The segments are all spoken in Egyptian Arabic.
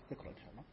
اقرأ إن شاء الله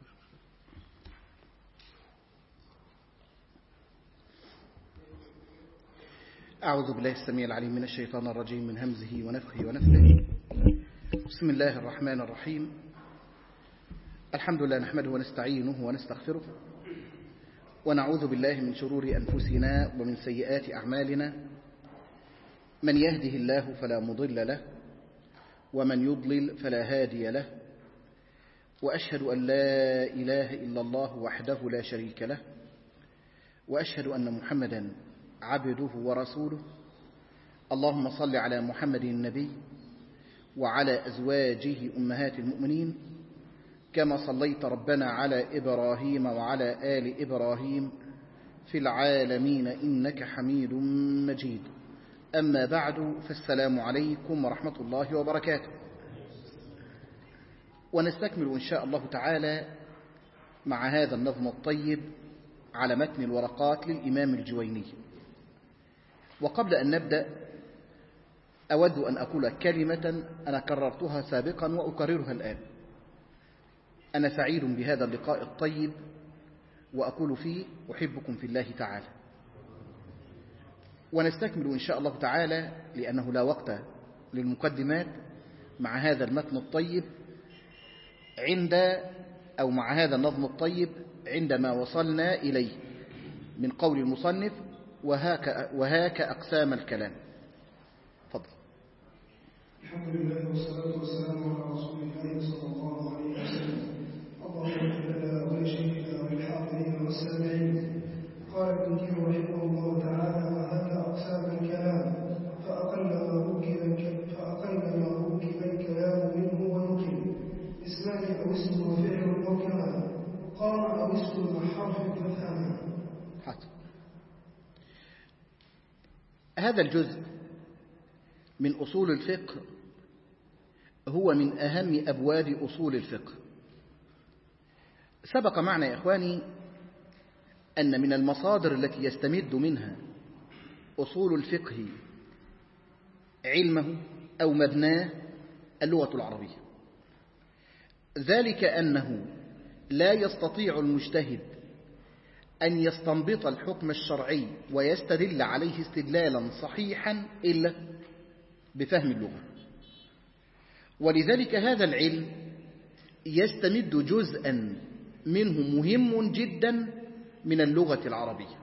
أعوذ بالله السميع العليم من الشيطان الرجيم من همزه ونفخه ونفثه بسم الله الرحمن الرحيم الحمد لله نحمده ونستعينه ونستغفره ونعوذ بالله من شرور أنفسنا ومن سيئات أعمالنا من يهده الله فلا مضل له ومن يضلل فلا هادي له وأشهد أن لا إله إلا الله وحده لا شريك له وأشهد أن محمدا عبده ورسوله اللهم صل على محمد النبي وعلى أزواجه أمهات المؤمنين كما صليت ربنا على إبراهيم وعلى آل إبراهيم في العالمين إنك حميد مجيد أما بعد فالسلام عليكم ورحمة الله وبركاته ونستكمل إن شاء الله تعالى مع هذا النظم الطيب على متن الورقات للإمام الجويني وقبل أن نبدأ أود أن أقول كلمة أنا كررتها سابقا وأكررها الآن أنا سعيد بهذا اللقاء الطيب وأقول فيه أحبكم في الله تعالى ونستكمل إن شاء الله تعالى لأنه لا وقت للمقدمات مع هذا المتن الطيب عند أو مع هذا النظم الطيب عندما وصلنا إليه من قول المصنف وهاك, وهاك أقسام الكلام فضل الحمد لله والصلاة والسلام على رسول الله صلى الله عليه وسلم اللهم اغفر لنا ولشيخنا وللحاضرين والسامعين قال ابن كثير رحمه الله تعالى وهاك أقسام الكلام فأقل ما ركب فأقل ما ركب الكلام منه ونقل اسمان أو اسم وفعل أو كلام قام أو اسم وحرف فافهما حاضر هذا الجزء من أصول الفقه هو من أهم أبواب أصول الفقه سبق معنا يا إخواني أن من المصادر التي يستمد منها أصول الفقه علمه أو مبناه اللغة العربية ذلك أنه لا يستطيع المجتهد أن يستنبط الحكم الشرعي ويستدل عليه استدلالا صحيحا إلا بفهم اللغة ولذلك هذا العلم يستمد جزءا منه مهم جدا من اللغة العربية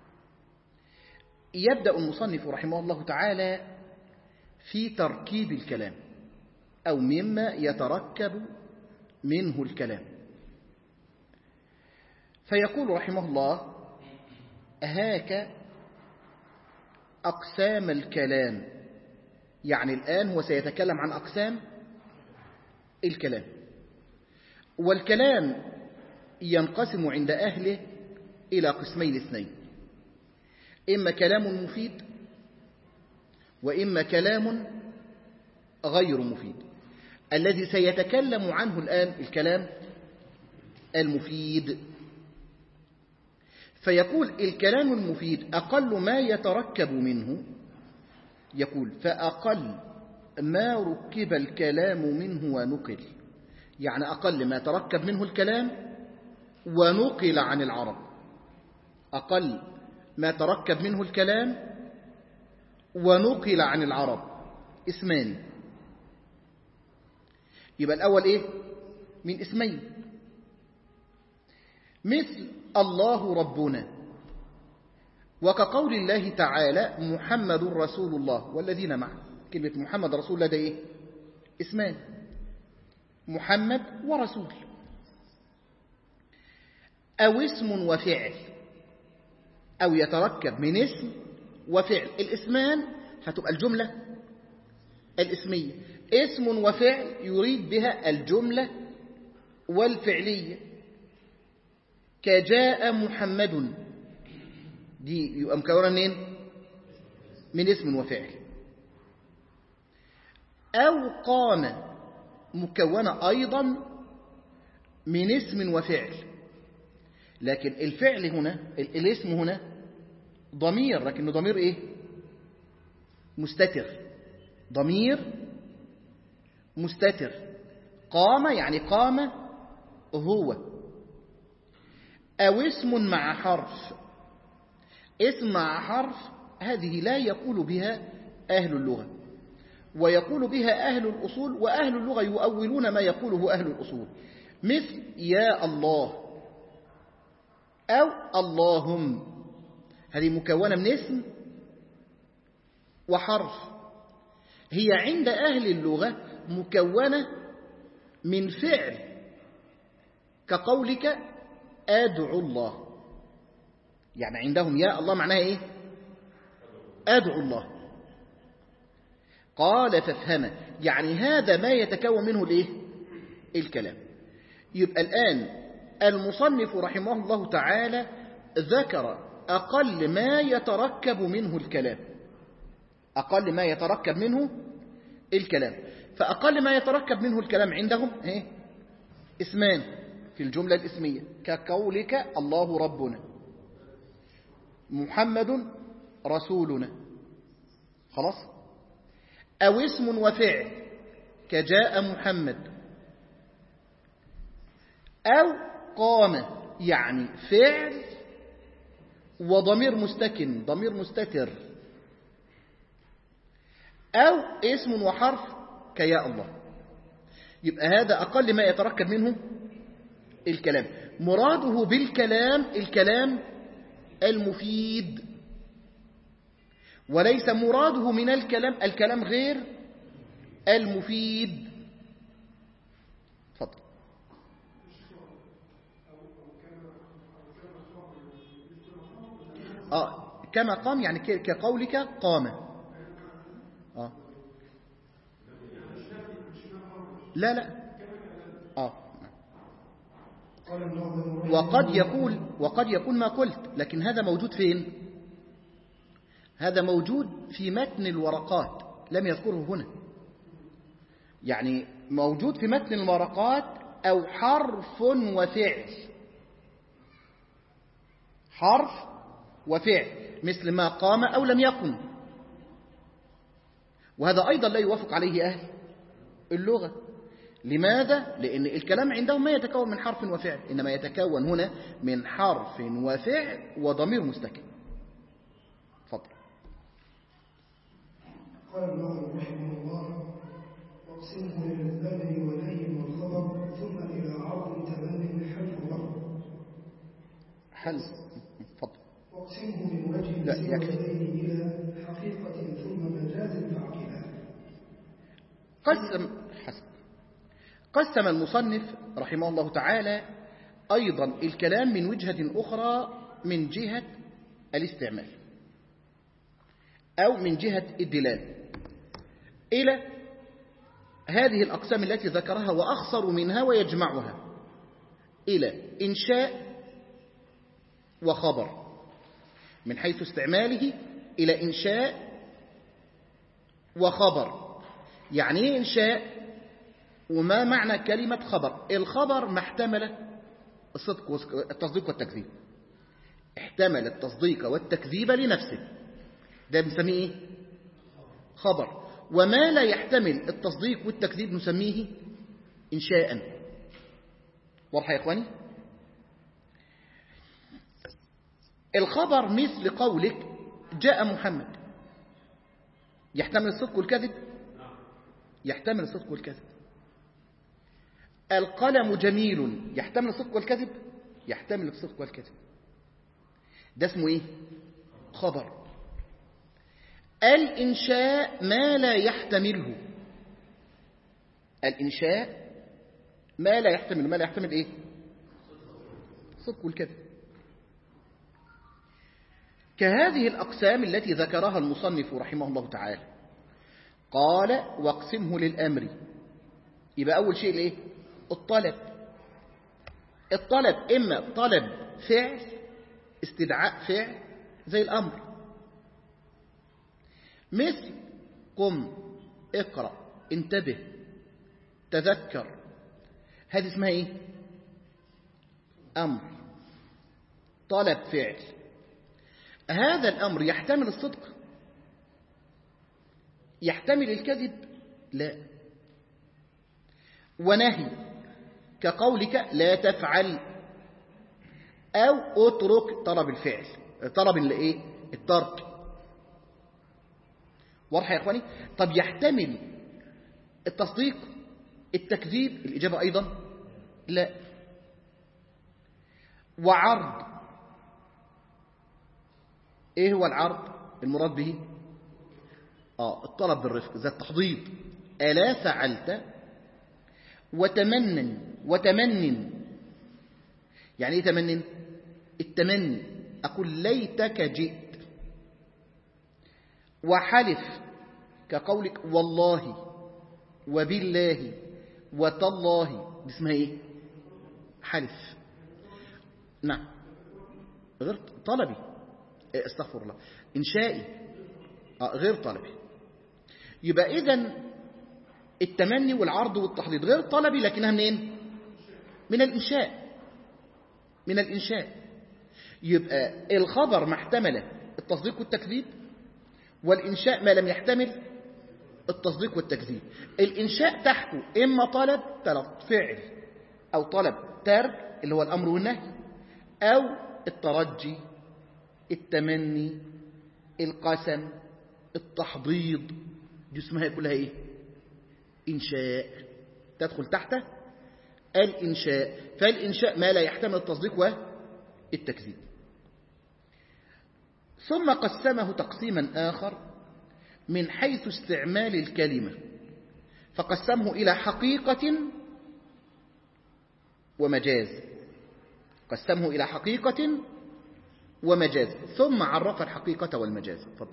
يبدأ المصنف رحمه الله تعالى في تركيب الكلام أو مما يتركب منه الكلام فيقول رحمه الله هاك أقسام الكلام يعني الآن هو سيتكلم عن أقسام الكلام والكلام ينقسم عند أهله إلى قسمين اثنين إما كلام مفيد وإما كلام غير مفيد الذي سيتكلم عنه الآن الكلام المفيد فيقول الكلام المفيد أقل ما يتركب منه يقول فأقل ما ركب الكلام منه ونقل يعني أقل ما تركب منه الكلام ونقل عن العرب أقل ما تركب منه الكلام ونقل عن العرب اسمان يبقى الأول إيه من اسمين مثل الله ربنا وكقول الله تعالى محمد رسول الله والذين معه كلمة محمد رسول الله ده إيه اسمان محمد ورسول أو اسم وفعل أو يتركب من اسم وفعل الاسمان هتبقى الجملة الاسمية اسم وفعل يريد بها الجملة والفعلية كجاء محمد دي يبقى مكونة منين من اسم وفعل أو قام مكونة أيضا من اسم وفعل لكن الفعل هنا الاسم هنا ضمير لكنه ضمير ايه مستتر ضمير مستتر قام يعني قام هو أو اسم مع حرف اسم مع حرف هذه لا يقول بها أهل اللغة ويقول بها أهل الأصول وأهل اللغة يؤولون ما يقوله أهل الأصول مثل يا الله أو اللهم هذه مكونة من اسم وحرف هي عند أهل اللغة مكونة من فعل كقولك أدعو الله يعني عندهم يا الله معناها إيه أدعو الله قال فافهم يعني هذا ما يتكون منه الإيه الكلام يبقى الآن المصنف رحمه الله تعالى ذكر أقل ما يتركب منه الكلام أقل ما يتركب منه الكلام فأقل ما يتركب منه الكلام عندهم إيه؟ اسمان في الجملة الاسمية كقولك الله ربنا محمد رسولنا خلاص أو اسم وفعل كجاء محمد أو قام يعني فعل وضمير مستكن ضمير مستتر أو اسم وحرف كيا الله يبقى هذا أقل ما يتركب منه الكلام مراده بالكلام الكلام المفيد وليس مراده من الكلام الكلام غير المفيد تفضل آه كما قام يعني كقولك قام آه لا لا آه وقد يقول وقد يكون ما قلت لكن هذا موجود فين هذا موجود في متن الورقات لم يذكره هنا يعني موجود في متن الورقات أو حرف وفعل حرف وفعل مثل ما قام أو لم يقم وهذا أيضا لا يوافق عليه أهل اللغة لماذا؟ لأن الكلام عندهم ما يتكون من حرف وفعل إنما يتكون هنا من حرف وفعل وضمير مستكن فضل قال الله رحمه الله واقسمه للذنب والنهي والخبر ثم إلى عرض تبني حلف الرب حل فضل واقسمه من وجه لا، سوى يكفي. الذين إلى حقيقة ثم مجاز فعقلا قسم حسب قسم المصنف رحمه الله تعالى أيضا الكلام من وجهة أخرى من جهة الاستعمال أو من جهة الدلال إلى هذه الأقسام التي ذكرها وأخصر منها ويجمعها إلى إنشاء وخبر من حيث استعماله إلى إنشاء وخبر يعني ايه إنشاء وما معنى كلمة خبر الخبر ما احتمل الصدق والتصديق والتكذيب احتمل التصديق والتكذيب لنفسه ده بنسميه ايه خبر وما لا يحتمل التصديق والتكذيب نسميه إنشاء واضح يا إخواني الخبر مثل قولك جاء محمد يحتمل الصدق والكذب يحتمل الصدق والكذب القلم جميل يحتمل الصدق والكذب يحتمل الصدق والكذب ده اسمه ايه خبر الإنشاء ما لا يحتمله الإنشاء ما لا يحتمل ما لا يحتمل ايه الصدق والكذب كهذه الأقسام التي ذكرها المصنف رحمه الله تعالى قال واقسمه للأمر يبقى أول شيء الايه الطلب الطلب إما طلب فعل استدعاء فعل زي الأمر مثل قم اقرأ انتبه تذكر هذه اسمها ايه أمر طلب فعل هذا الأمر يحتمل الصدق يحتمل الكذب لا ونهي كقولك لا تفعل أو اترك طلب الفعل طلب الايه الترك واضح يا اخواني طب يحتمل التصديق التكذيب الإجابة أيضا لا وعرض ايه هو العرض المراد به اه الطلب بالرفق ذات التحضيض ألا فعلت وتمنن وتمنن يعني ايه تمنن التمني أقول ليتك جئت وحلف كقولك والله وبالله وتالله دي اسمها ايه حلف نعم غير طلبي إيه استغفر الله انشائي آه غير طلبي يبقى اذا التمني والعرض والتحضيض غير طلبي لكنها منين من الانشاء من الانشاء يبقى الخبر ما احتمل التصديق والتكذيب والانشاء ما لم يحتمل التصديق والتكذيب الإنشاء تحته إما طلب طلب فعل أو طلب ترك اللي هو الأمر والنهي أو الترجي التمني القسم التحضيض دي اسمها كلها إيه إنشاء تدخل تحته الإنشاء فالإنشاء ما لا يحتمل التصديق والتكذيب ثم قسمه تقسيما آخر من حيث استعمال الكلمة فقسمه إلى حقيقة ومجاز قسمه إلى حقيقة ومجاز ثم عرف الحقيقة والمجاز فضل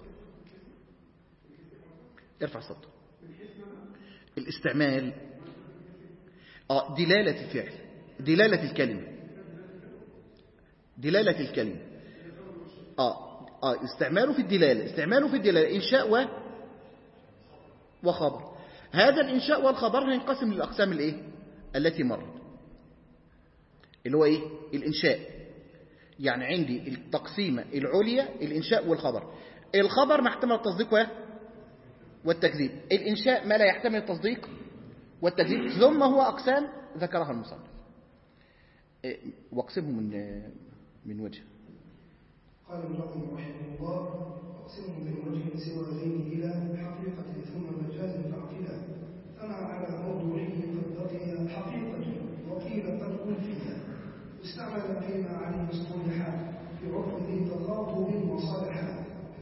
ارفع صوت الاستعمال آه دلالة الفعل دلالة الكلمة دلالة الكلمة آه آه استعماله في الدلالة استعماله في الدلالة إنشاء و وخبر هذا الإنشاء والخبر هينقسم للأقسام الإيه؟ التي مرت اللي هو إيه؟ الإنشاء يعني عندي التقسيمة العليا الإنشاء والخبر الخبر ما يحتمل التصديق و... والتكذيب الإنشاء ما لا يحتمل التصديق والتكذيب ثم هو أقسام ذكرها المصنف واقسمه من من وجه قال الناظم رحمه الله اقسمه من وجه سوى ذين الى حقيقه ثم مجاز فاعقلا فما على موضوعه قد بقي حقيقه وقيل قد الفيها استعمل فيما عليه اصطلحا في عرف ذي تخاطب وصالحا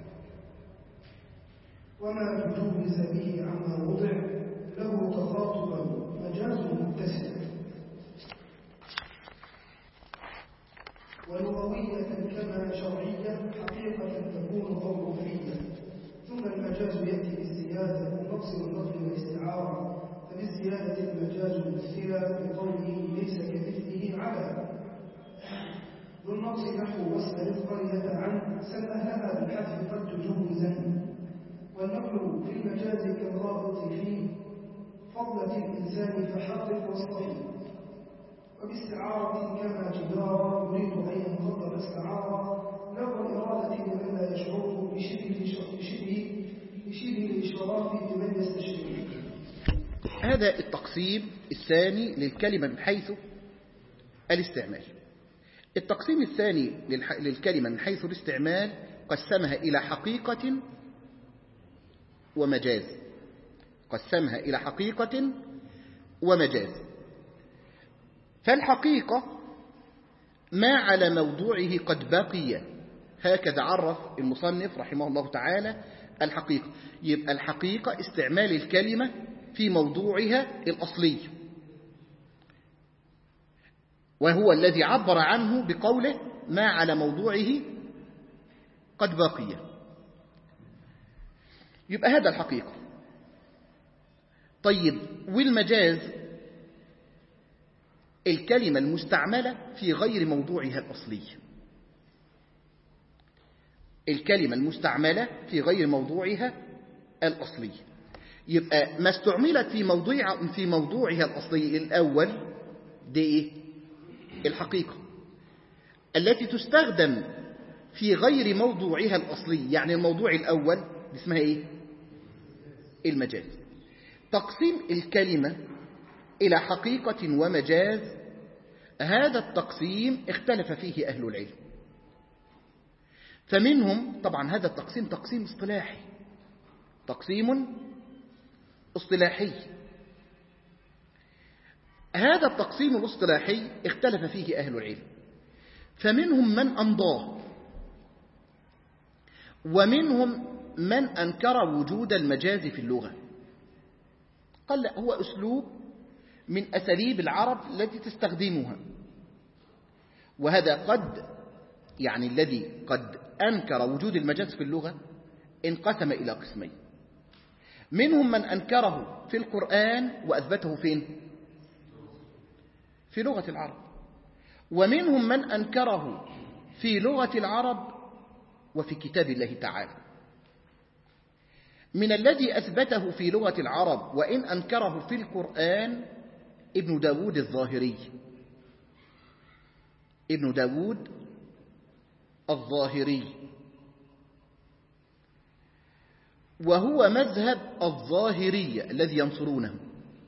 وما تجوز به عما وضع له تخاطبا مجاز متسع ولغوية كما شرعية حقيقة تكون أو عرفية ثم المجاز يأتي بالزيادة والنقص والنقل والاستعارة فبالزيادة المجاز مثلا بقوله ليس كمثله على ذو النقص نحو واسأل القرية عن سل أهلها بالحذف قد تجوزا والنقل في المجاز كالرابط في فضلة الإنسان فحقق وصفه وباستعارة كما جدارا يريد أن ينقض الاستعارة له الإرادة لمن لا يشعر بشبه بشبه بشبه الإشراف لمن يستشعر هذا التقسيم الثاني للكلمة من حيث الاستعمال التقسيم الثاني للح... للكلمة من حيث الاستعمال قسمها إلى حقيقة ومجاز قسمها إلى حقيقة ومجاز فالحقيقة ما على موضوعه قد بقي هكذا عرف المصنف رحمه الله تعالى الحقيقة يبقى الحقيقة استعمال الكلمة في موضوعها الأصلي وهو الذي عبر عنه بقوله ما على موضوعه قد بقي يبقى هذا الحقيقة طيب والمجاز الكلمة المستعملة في غير موضوعها الأصلي الكلمة المستعملة في غير موضوعها الأصلي يبقى ما استعملت في موضوع في موضوعها الأصلي الأول دي إيه؟ الحقيقة التي تستخدم في غير موضوعها الأصلي يعني الموضوع الأول اسمها إيه؟ المجاز تقسيم الكلمة إلى حقيقة ومجاز هذا التقسيم اختلف فيه أهل العلم فمنهم طبعا هذا التقسيم تقسيم اصطلاحي تقسيم اصطلاحي هذا التقسيم الاصطلاحي اختلف فيه أهل العلم فمنهم من أمضاه ومنهم من أنكر وجود المجاز في اللغة قال لا هو أسلوب من أساليب العرب التي تستخدمها وهذا قد يعني الذي قد أنكر وجود المجاز في اللغة انقسم إلى قسمين منهم من أنكره في القرآن وأثبته فين في لغة العرب ومنهم من أنكره في لغة العرب وفي كتاب الله تعالى من الذي أثبته في لغة العرب وإن أنكره في القرآن ابن داود الظاهري ابن داود الظاهري وهو مذهب الظاهرية الذي ينصرونه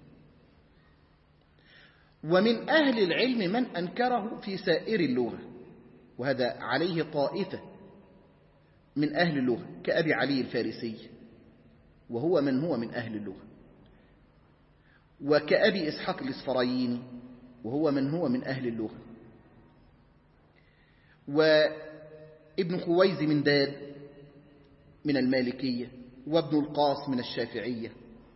ومن أهل العلم من أنكره في سائر اللغة وهذا عليه طائفة من أهل اللغة كأبي علي الفارسي وهو من هو من أهل اللغة وكأبي إسحاق الإسفرايني وهو من هو من أهل اللغة وابن خويز من داد من المالكية وابن القاس من الشافعية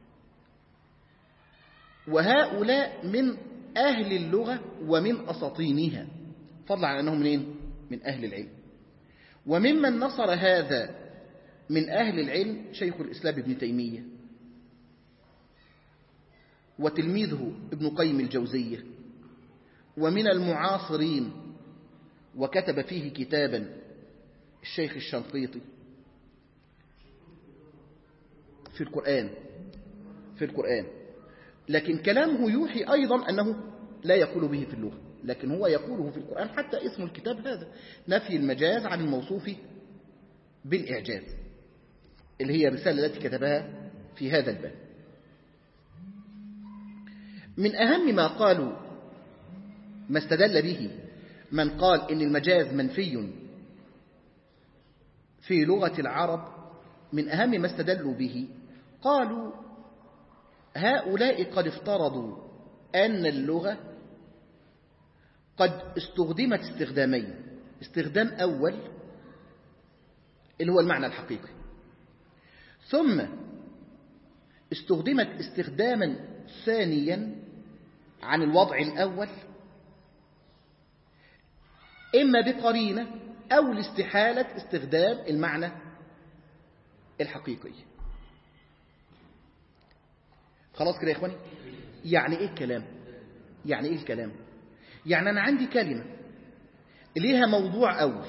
وهؤلاء من أهل اللغة ومن أساطينها فضلا عن أنهم منين؟ من أهل العلم وممن نصر هذا من أهل العلم شيخ الإسلام ابن تيمية وتلميذه ابن قيم الجوزية ومن المعاصرين وكتب فيه كتابا الشيخ الشنقيطي في القرآن في القرآن لكن كلامه يوحي أيضا أنه لا يقول به في اللغة لكن هو يقوله في القرآن حتى اسم الكتاب هذا نفي المجاز عن الموصوف بالإعجاز اللي هي الرسالة التي كتبها في هذا الباب من أهم ما قالوا ما استدل به من قال إن المجاز منفي في لغة العرب من أهم ما استدلوا به قالوا هؤلاء قد افترضوا أن اللغة قد استخدمت استخدامين استخدام أول اللي هو المعنى الحقيقي ثم استخدمت استخداما ثانيا عن الوضع الأول إما بقرينة أو لاستحالة استخدام المعنى الحقيقي خلاص كده يا إخواني يعني إيه الكلام يعني إيه الكلام يعني أنا عندي كلمة ليها موضوع أول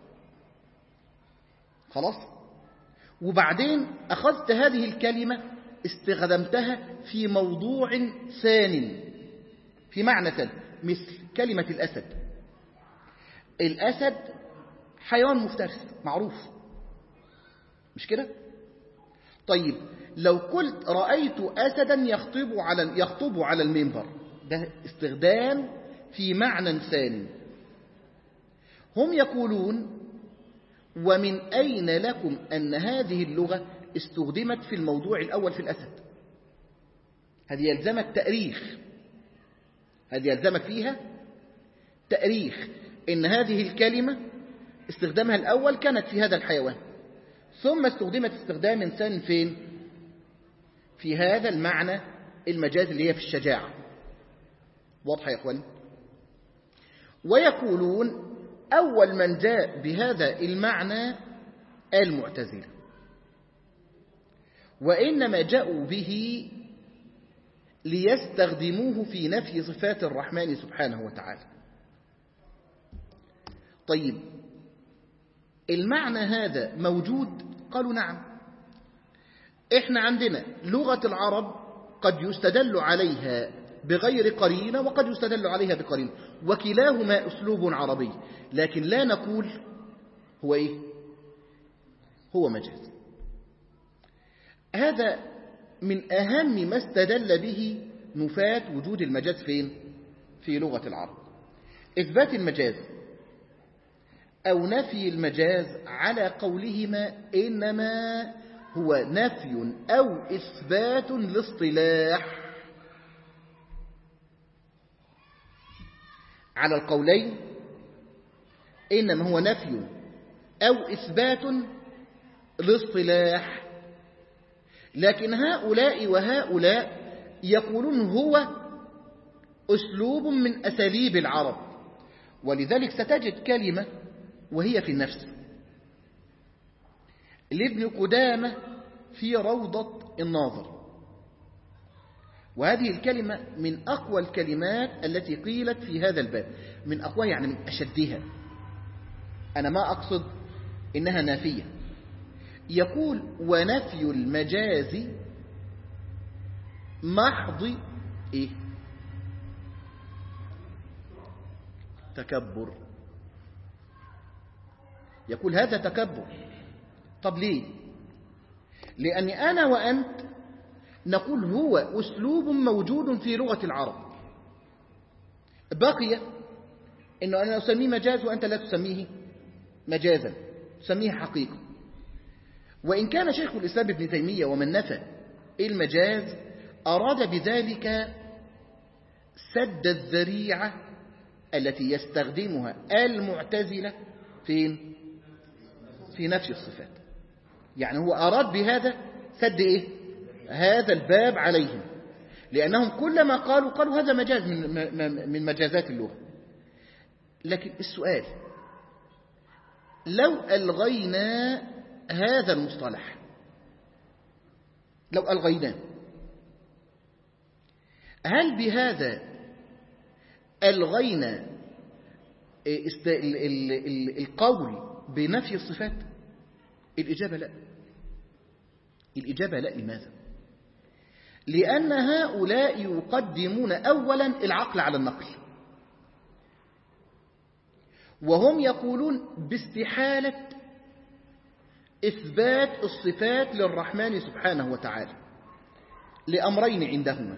خلاص وبعدين أخذت هذه الكلمة استخدمتها في موضوع ثان في معنى ثاني مثل كلمة الأسد الأسد حيوان مفترس معروف مش كده طيب لو قلت رأيت أسدا يخطب على يخطب على المنبر ده استخدام في معنى ثاني هم يقولون ومن أين لكم أن هذه اللغة استخدمت في الموضوع الأول في الأسد هذه يلزمك تأريخ هذه يلزمك فيها تأريخ إن هذه الكلمة استخدامها الأول كانت في هذا الحيوان ثم استخدمت استخدام ثاني فين في هذا المعنى المجاز اللي هي في الشجاعة واضحة يا أخواني ويقولون أول من جاء بهذا المعنى المعتزلة وإنما جاءوا به ليستخدموه في نفي صفات الرحمن سبحانه وتعالى طيب المعنى هذا موجود قالوا نعم احنا عندنا لغة العرب قد يستدل عليها بغير قرينة وقد يستدل عليها بقرينة وكلاهما أسلوب عربي لكن لا نقول هو إيه هو مجاز هذا من أهم ما استدل به نفاة وجود المجاز فين في لغة العرب إثبات المجاز أو نفي المجاز على قولهما إنما هو نفي أو إثبات لاصطلاح على القولين إنما هو نفي أو إثبات لاصطلاح لكن هؤلاء وهؤلاء يقولون هو أسلوب من أساليب العرب ولذلك ستجد كلمة وهي في النفس لابن قدامة في روضة الناظر وهذه الكلمة من أقوى الكلمات التي قيلت في هذا الباب من أقوى يعني من أشدها أنا ما أقصد إنها نافية يقول ونفي المجاز محض إيه تكبر يقول هذا تكبر طب ليه لأني أنا وأنت نقول هو أسلوب موجود في لغة العرب بقي أنه أنا أسميه مجاز وأنت لا تسميه مجازا تسميه حقيقة وإن كان شيخ الإسلام ابن تيمية ومن نفى المجاز أراد بذلك سد الذريعة التي يستخدمها المعتزلة فين؟ في نفي الصفات يعني هو أراد بهذا سد إيه؟ هذا الباب عليهم لأنهم كلما قالوا قالوا هذا مجاز من من مجازات اللغة لكن السؤال لو ألغينا هذا المصطلح لو ألغيناه هل بهذا ألغينا القول بنفي الصفات الإجابة لا الإجابة لا لماذا لأن هؤلاء يقدمون أولا العقل على النقل وهم يقولون باستحالة إثبات الصفات للرحمن سبحانه وتعالى لأمرين عندهما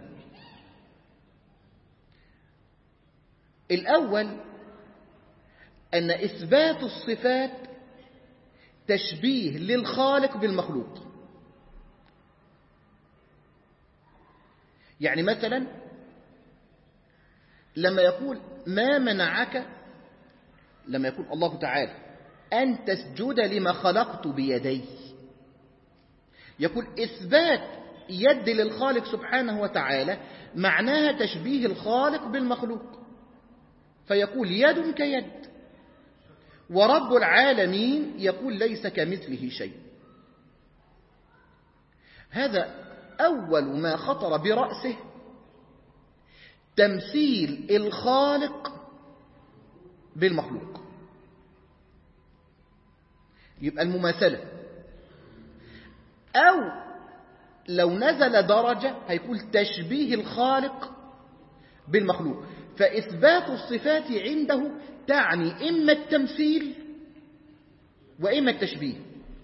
الأول أن إثبات الصفات تشبيه للخالق بالمخلوق يعني مثلا لما يقول ما منعك لما يقول الله تعالى أن تسجد لما خلقت بيدي يقول إثبات يد للخالق سبحانه وتعالى معناها تشبيه الخالق بالمخلوق فيقول يد كيد ورب العالمين يقول ليس كمثله شيء هذا أول ما خطر برأسه تمثيل الخالق بالمخلوق يبقى المماثلة أو لو نزل درجة هيقول تشبيه الخالق بالمخلوق فإثبات الصفات عنده تعني إما التمثيل وإما التشبيه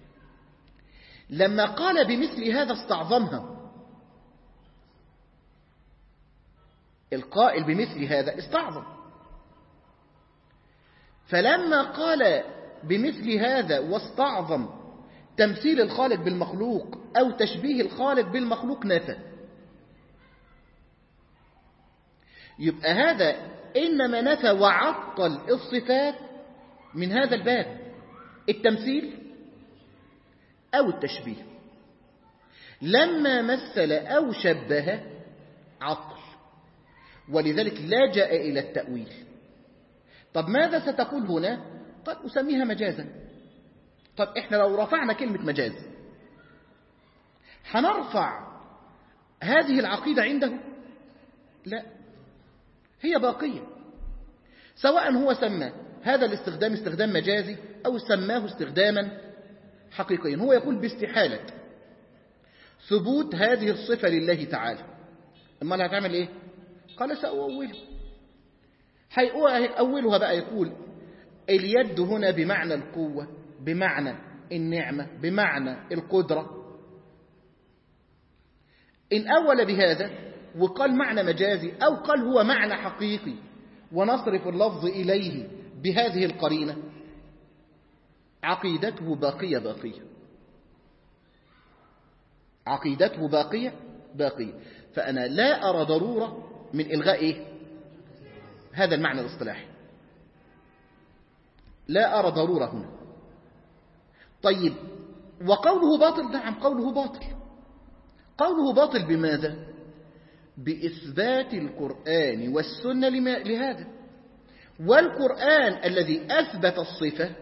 لما قال بمثل هذا استعظمها القائل بمثل هذا استعظم فلما قال بمثل هذا واستعظم تمثيل الخالق بالمخلوق أو تشبيه الخالق بالمخلوق نفى يبقى هذا إنما نفى وعطل الصفات من هذا الباب التمثيل أو التشبيه لما مثل أو شبه عطل ولذلك لجأ إلى التأويل طب ماذا ستقول هنا قد أسميها مجازا طب إحنا لو رفعنا كلمة مجاز هنرفع هذه العقيدة عنده لا هي باقية سواء هو سمى هذا الاستخدام استخدام مجازي أو سماه استخداما حقيقيا هو يقول باستحالة ثبوت هذه الصفة لله تعالى أما أنا هتعمل إيه قال سأؤوله هيأولها بقى يقول اليد هنا بمعنى القوة بمعنى النعمة بمعنى القدرة إن أول بهذا وقال معنى مجازي أو قال هو معنى حقيقي ونصرف اللفظ إليه بهذه القرينة عقيدته باقية باقية عقيدته باقية باقية فأنا لا أرى ضرورة من إلغاء إيه؟ هذا المعنى الاصطلاحي لا أرى ضرورة هنا طيب وقوله باطل نعم قوله باطل قوله باطل بماذا بإثبات القرآن والسنة لما لهذا والقرآن الذي أثبت الصفة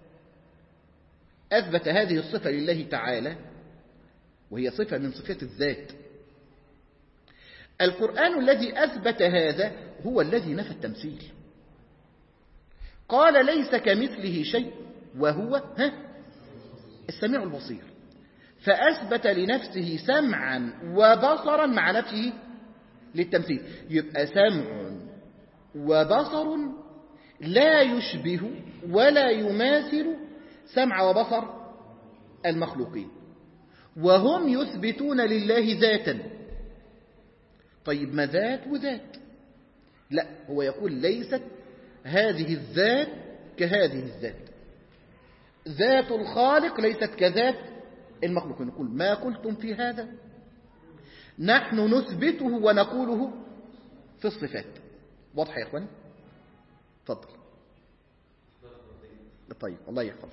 أثبت هذه الصفة لله تعالى وهي صفة من صفات الذات القرآن الذي أثبت هذا هو الذي نفى التمثيل قال ليس كمثله شيء وهو ها السميع البصير فأثبت لنفسه سمعا وبصرا مع نفسه للتمثيل يبقى سمع وبصر لا يشبه ولا يماثل سمع وبصر المخلوقين وهم يثبتون لله ذاتا طيب ما ذات وذات لا هو يقول ليست هذه الذات كهذه الذات ذات الخالق ليست كذات المخلوق نقول ما قلتم في هذا نحن نثبته ونقوله في الصفات واضح يا اخواني تفضل طيب الله يحفظ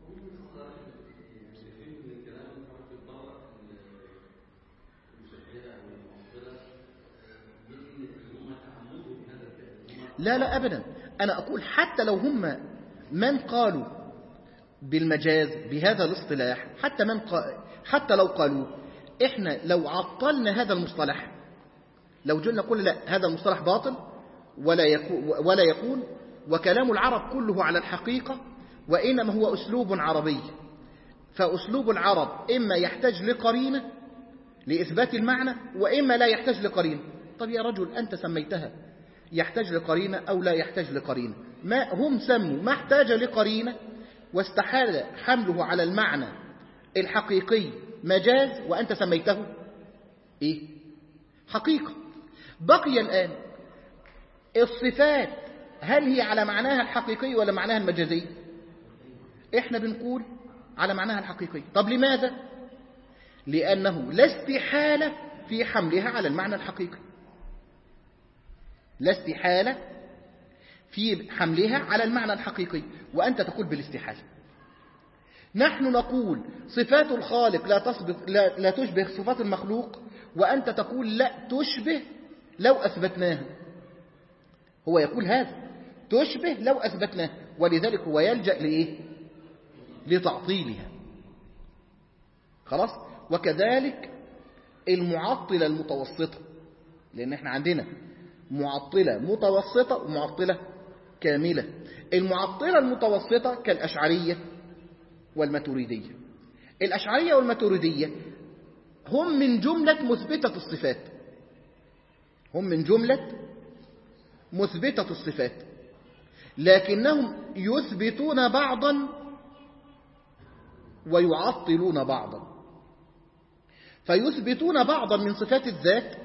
لا لا أبدا أنا أقول حتى لو هم من قالوا بالمجاز بهذا الاصطلاح حتى من قا... حتى لو قالوا إحنا لو عطلنا هذا المصطلح لو جلنا نقول لا هذا المصطلح باطل ولا يكون, ولا يكون وكلام العرب كله على الحقيقة وإنما هو أسلوب عربي فأسلوب العرب إما يحتاج لقرينة لإثبات المعنى وإما لا يحتاج لقرينة طب يا رجل أنت سميتها يحتاج لقرينة أو لا يحتاج لقرينة ما هم سموا ما احتاج لقرينة واستحال حمله على المعنى الحقيقي مجاز وأنت سميته إيه؟ حقيقة بقي الآن الصفات هل هي على معناها الحقيقي ولا معناها المجازي احنا بنقول على معناها الحقيقي طب لماذا لأنه لا استحالة في حملها على المعنى الحقيقي لا استحالة في حملها على المعنى الحقيقي وأنت تقول بالاستحالة نحن نقول صفات الخالق لا, تصبت لا, لا تشبه صفات المخلوق وأنت تقول لا تشبه لو أثبتناها هو يقول هذا تشبه لو أثبتناها ولذلك هو يلجأ لإيه لتعطيلها خلاص وكذلك المعطلة المتوسطة لأن احنا عندنا معطلة متوسطة ومعطلة كاملة المعطلة المتوسطة كالأشعرية والماتوريدية الأشعرية والماتوريدية هم من جملة مثبتة الصفات هم من جملة مثبتة الصفات لكنهم يثبتون بعضا ويعطلون بعضا فيثبتون بعضا من صفات الذات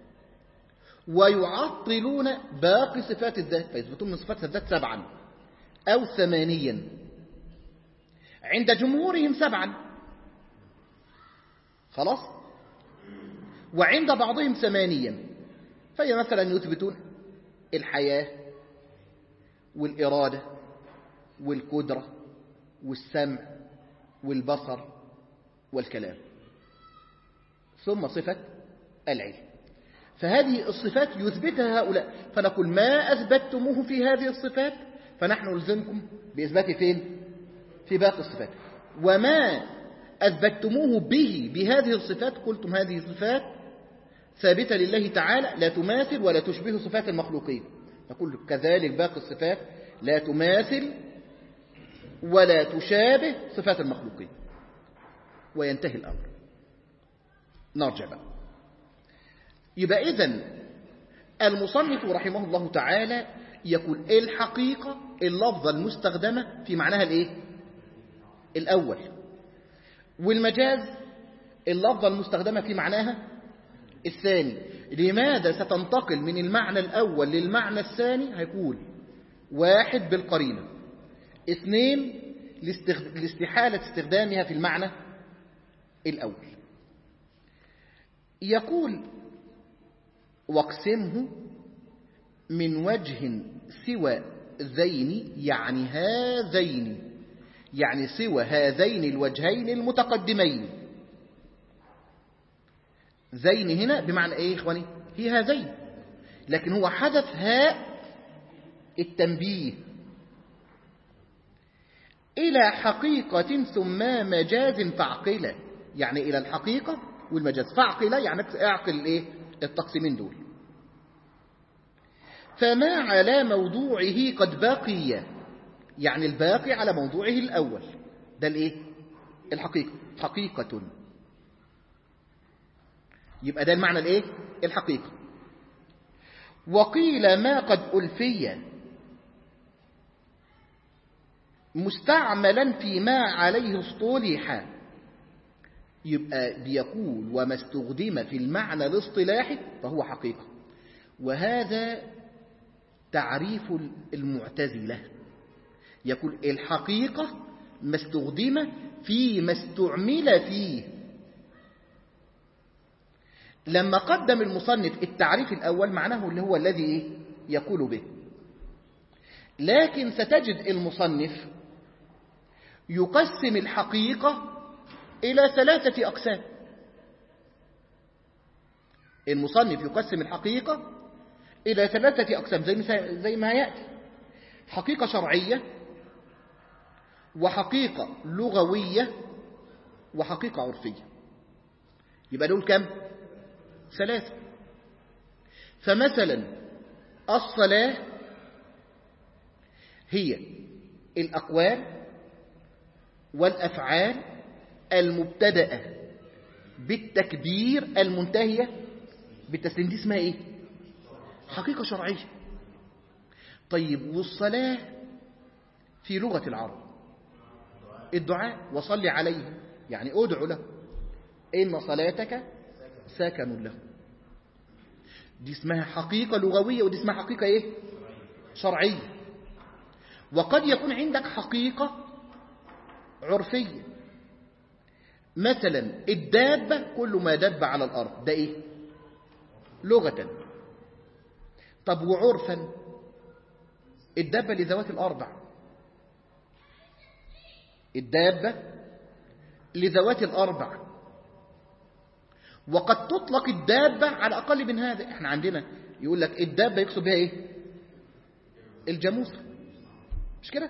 ويعطلون باقي صفات الذات فيثبتون من صفات الذات سبعا أو ثمانيا عند جمهورهم سبعا خلاص وعند بعضهم ثمانيا فهي مثلا يثبتون الحياة والإرادة والقدرة والسمع والبصر والكلام ثم صفة العلم فهذه الصفات يثبتها هؤلاء فنقول ما أثبتموه في هذه الصفات فنحن نلزمكم بإثبات فين في باقي الصفات وما أثبتموه به بهذه الصفات قلتم هذه الصفات ثابتة لله تعالى لا تماثل ولا تشبه صفات المخلوقين نقول كذلك باقي الصفات لا تماثل ولا تشابه صفات المخلوقين وينتهي الأمر نرجع بقى يبقى إذن المصنف رحمه الله تعالى يقول الحقيقة اللفظة المستخدمة في معناها الايه الأول والمجاز اللفظة المستخدمة في معناها الثاني لماذا ستنتقل من المعنى الأول للمعنى الثاني هيقول واحد بالقرينة اثنين لاستحالة استخدامها في المعنى الأول يقول واقسمه من وجه سوى ذين يعني هذين يعني سوى هذين الوجهين المتقدمين زين هنا بمعنى ايه يا اخواني هي هذين لكن هو حذف هاء التنبيه إلى حقيقة ثم مجاز فعقلة يعني إلى الحقيقة والمجاز فعقلة يعني اعقل ايه التقسيمين دول فما على موضوعه قد بقي يعني الباقي على موضوعه الأول ده الايه الحقيقة حقيقة يبقى ده المعنى الايه الحقيقة وقيل ما قد ألفي مستعملا فيما عليه اصطلح يبقى بيقول وما استخدم في المعنى الاصطلاحي فهو حقيقة وهذا تعريف المعتزلة يقول الحقيقة ما استخدم فيما استعمل فيه لما قدم المصنف التعريف الأول معناه اللي هو الذي يقول به لكن ستجد المصنف يقسم الحقيقة إلى ثلاثة أقسام المصنف يقسم الحقيقة إلى ثلاثة أقسام زي زي ما يأتي حقيقة شرعية وحقيقة لغوية وحقيقة عرفية يبقى دول كم؟ ثلاثة فمثلا الصلاة هي الأقوال والأفعال المبتدأة بالتكبير المنتهية بالتسليم دي اسمها ايه حقيقة شرعية طيب والصلاة في لغة العرب الدعاء وصل عليه يعني ادعو له إن صلاتك سكن له دي اسمها حقيقة لغوية ودي اسمها حقيقة ايه شرعية وقد يكون عندك حقيقة عرفية مثلا الدابة كل ما دب على الأرض ده إيه لغة طب وعرفا الدابة لذوات الأربع الدابة لذوات الأربع وقد تطلق الدابة على أقل من هذا احنا عندنا يقول لك الدابة يقصد بها ايه الجاموسة مش كده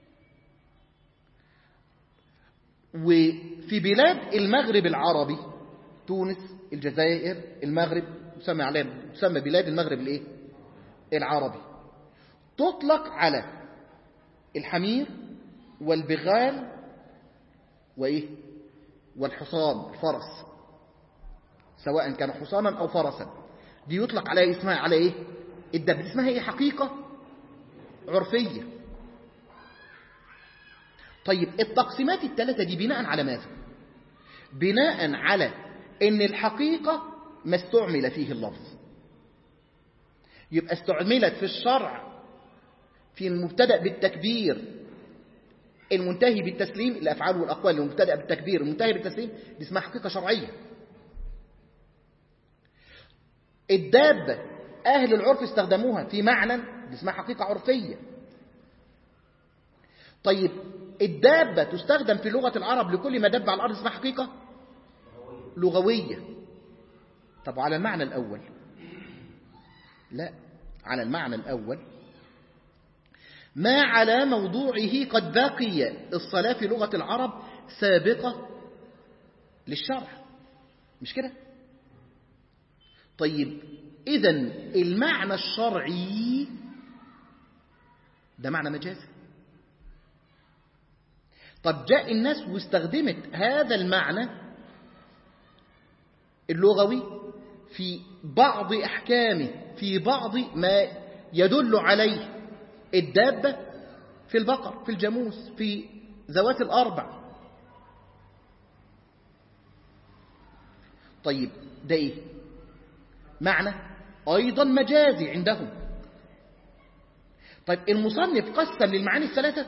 وفي بلاد المغرب العربي تونس الجزائر المغرب تسمى عليها تسمى بلاد المغرب الايه العربي تطلق على الحمير والبغال وايه والحصان الفرس سواء كان حصانا او فرسا دي يطلق عليها اسمها على ايه الدب اسمها ايه حقيقه عرفيه طيب التقسيمات الثلاثة دي بناء على ماذا بناء على ان الحقيقة ما استعمل فيه اللفظ يبقى استعملت في الشرع في المبتدأ بالتكبير المنتهي بالتسليم الأفعال والأقوال المبتدأ بالتكبير المنتهي بالتسليم دي اسمها حقيقة شرعية الدابة أهل العرف استخدموها في معنى دي اسمها حقيقة عرفية طيب الدابة تستخدم في لغة العرب لكل ما دب على الأرض اسمها حقيقة لغوية طب على المعنى الأول لا على المعنى الأول ما على موضوعه قد بقي الصلاة في لغة العرب سابقة للشرع مش كده طيب إذا المعنى الشرعي ده معنى مجازي طب جاء الناس واستخدمت هذا المعنى اللغوي في بعض أحكامه في بعض ما يدل عليه الدابة في البقر في الجاموس في ذوات الأربع طيب ده إيه معنى أيضا مجازي عندهم طيب المصنف قسم للمعاني الثلاثة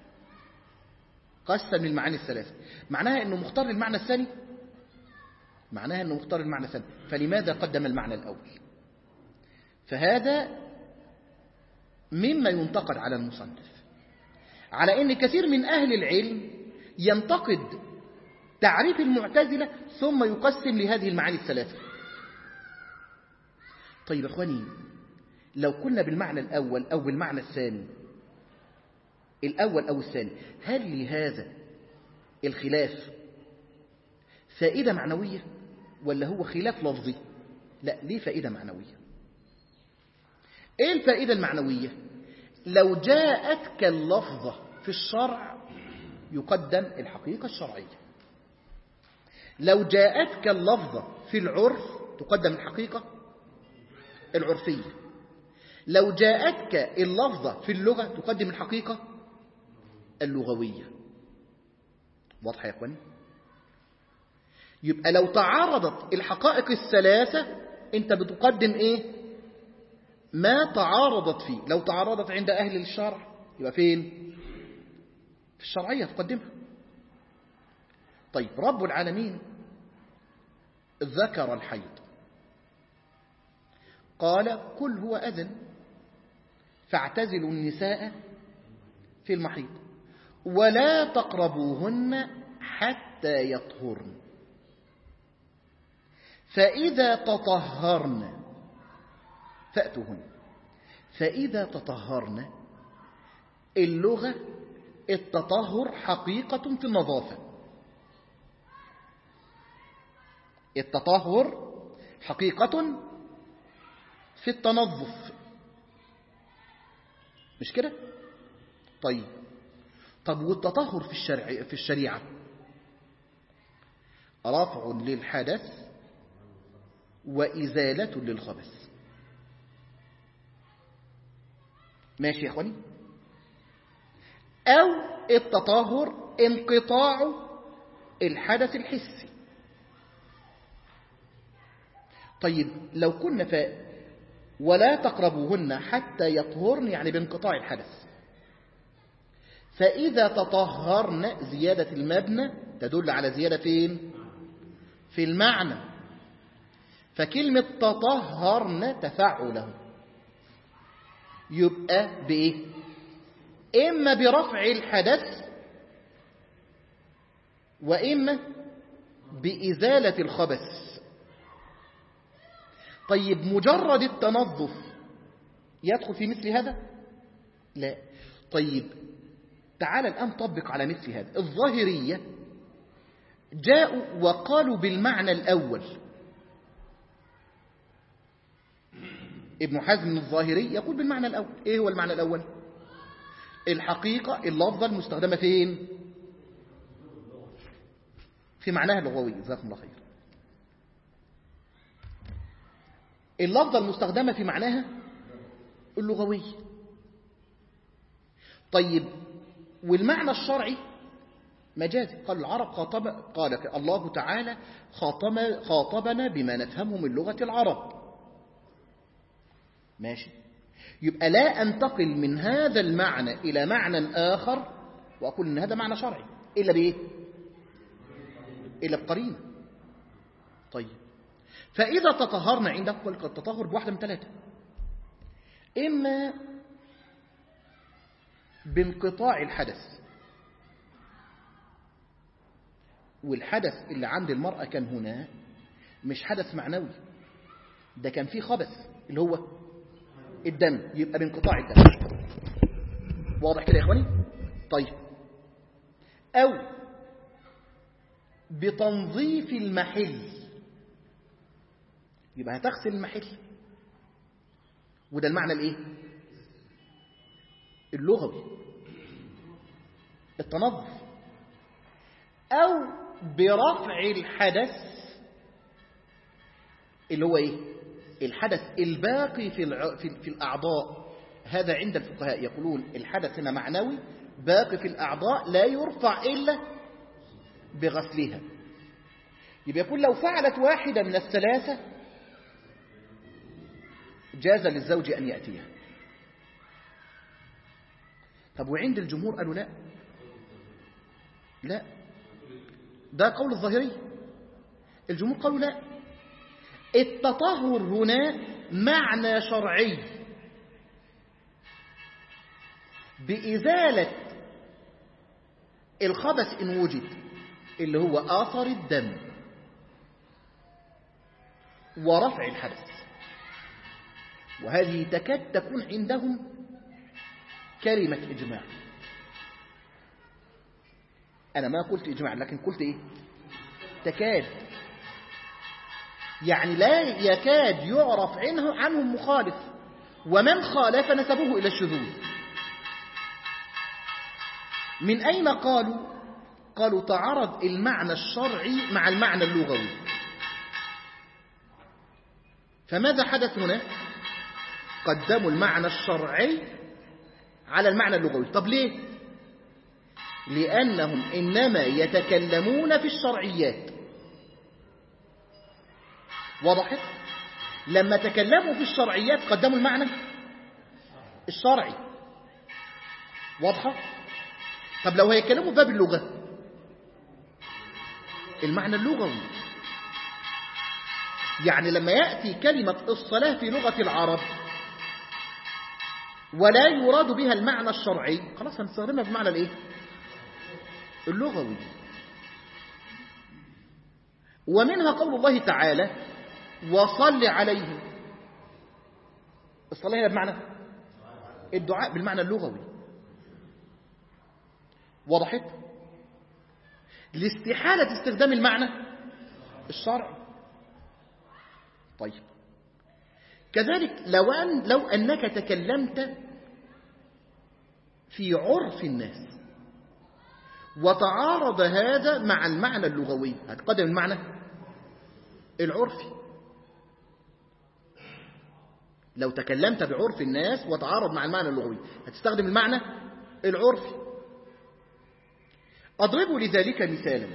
قسم للمعاني الثلاثة معناها أنه مختار للمعنى الثاني معناها أنه مختار المعنى الثاني فلماذا قدم المعنى الأول فهذا مما ينتقد على المصنف على أن كثير من أهل العلم ينتقد تعريف المعتزلة ثم يقسم لهذه المعاني الثلاثة طيب أخواني لو كنا بالمعنى الأول أو بالمعنى الثاني الأول أو الثاني هل لهذا الخلاف فائدة معنوية ولا هو خلاف لفظي لا ليه فائدة معنوية ايه الفائدة المعنوية لو جاءتك اللفظة في الشرع يقدم الحقيقة الشرعية لو جاءتك اللفظة في العرف تقدم الحقيقة العرفية لو جاءتك اللفظة في اللغة تقدم الحقيقة اللغوية واضحة يا اخواني يبقى لو تعارضت الحقائق الثلاثة انت بتقدم ايه ما تعارضت فيه لو تعارضت عند اهل الشرع يبقى فين في الشرعية تقدمها طيب رب العالمين ذكر الحيض قال قل هو أذن فاعتزلوا النساء في المحيض ولا تقربوهن حتى يطهرن فإذا تطهرن فأتوهن فإذا تطهرن اللغة التطهر حقيقة في النظافة التطهر حقيقة في التنظف مش كده طيب طب والتطهر في الشرع في الشريعة رفع للحدث وإزالة للخبث ماشي يا اخواني أو التطهر انقطاع الحدث الحسي طيب لو كنا ف ولا تقربوهن حتى يطهرن يعني بانقطاع الحدث فإذا تطهرن زيادة المبنى تدل على زيادة فين في المعنى فكلمة تطهرن تفعله يبقى بإيه إما برفع الحدث وإما بإزالة الخبث طيب مجرد التنظف يدخل في مثل هذا لا طيب تعال الآن طبق على مثل هذا الظاهرية جاءوا وقالوا بالمعنى الأول ابن حزم الظاهري يقول بالمعنى الأول إيه هو المعنى الأول الحقيقة اللفظة المستخدمة فين في معناها اللغوي جزاكم الله خير اللفظة المستخدمة في معناها اللغوي طيب والمعنى الشرعي مجازي قال العرب خاطب قال الله تعالى خاطب خاطبنا بما نفهمه من لغة العرب ماشي يبقى لا أنتقل من هذا المعنى إلى معنى آخر وأقول إن هذا معنى شرعي إلا بإيه إلا بقرينة طيب فإذا تطهرنا عندك قل التطهر بواحدة من ثلاثة إما بانقطاع الحدث والحدث اللي عند المرأة كان هنا مش حدث معنوي ده كان فيه خبث اللي هو الدم يبقى بانقطاع الدم واضح كده يا اخواني طيب او بتنظيف المحل يبقى هتغسل المحل وده المعنى الايه اللغوي التنظف او برفع الحدث اللي هو ايه الحدث الباقي في الع... في, في الاعضاء هذا عند الفقهاء يقولون الحدث هنا معنوي باقي في الاعضاء لا يرفع الا بغسلها يبقى يقول لو فعلت واحده من الثلاثه جاز للزوج أن يأتيها طب وعند الجمهور قالوا لا لا ده قول الظاهري الجمهور قالوا لا التطهر هنا معنى شرعي بإزالة الخبث إن وجد اللي هو آثر الدم ورفع الحدث وهذه تكاد تكون عندهم كلمة إجماع أنا ما قلت إجماع لكن قلت إيه تكاد يعني لا يكاد يعرف عنه عنهم مخالف ومن خالف نسبه إلى الشذوذ من أين قالوا قالوا تعارض المعنى الشرعي مع المعنى اللغوي فماذا حدث هنا قدموا المعنى الشرعي على المعنى اللغوي طب ليه لأنهم إنما يتكلمون في الشرعيات وضحت لما تكلموا في الشرعيات قدموا المعنى الشرعي واضحة طب لو هيتكلموا في باب اللغة المعنى اللغوي يعني لما يأتي كلمة الصلاة في لغة العرب ولا يراد بها المعنى الشرعي خلاص هنستخدمها بمعنى الايه اللغوي ومنها قول الله تعالى وصل عليهم الصلاة هي بمعنى الدعاء بالمعنى اللغوي وضحت لاستحالة استخدام المعنى الشرعي طيب كذلك لو, أن لو أنك تكلمت في عرف الناس وتعارض هذا مع المعنى اللغوي هتقدم المعنى العرفي لو تكلمت بعرف الناس وتعارض مع المعنى اللغوي هتستخدم المعنى العرفي أضرب لذلك مثالا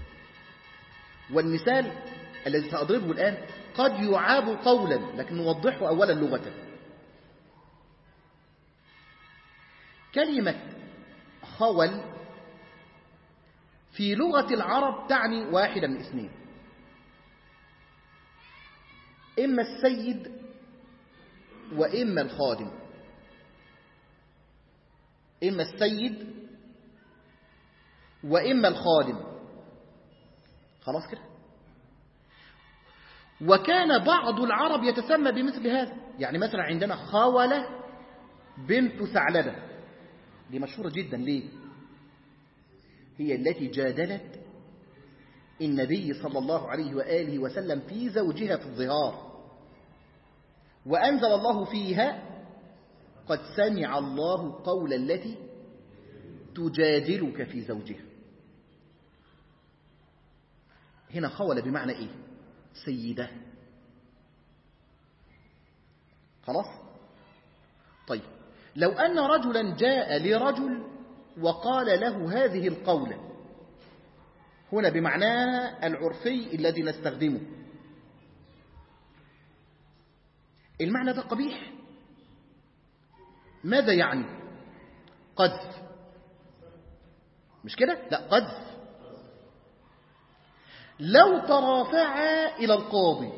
والمثال الذي سأضربه الآن قد يعاب قولا لكن نوضحه أولا لغة كلمة خول في لغة العرب تعني واحدا من اثنين إما السيد وإما الخادم إما السيد وإما الخادم خلاص كده وكان بعض العرب يتسمى بمثل هذا يعني مثلا عندنا خاولة بنت ثعلبة دي مشهورة جدا ليه هي التي جادلت النبي صلى الله عليه وآله وسلم في زوجها في الظهار وأنزل الله فيها قد سمع الله قول التي تجادلك في زوجها هنا خول بمعنى إيه سيدة خلاص طيب لو أن رجلا جاء لرجل وقال له هذه القولة هنا بمعناها العرفي الذي نستخدمه المعنى ده قبيح ماذا يعني قذف مش كده لا قذف لو ترافعا إلى القاضي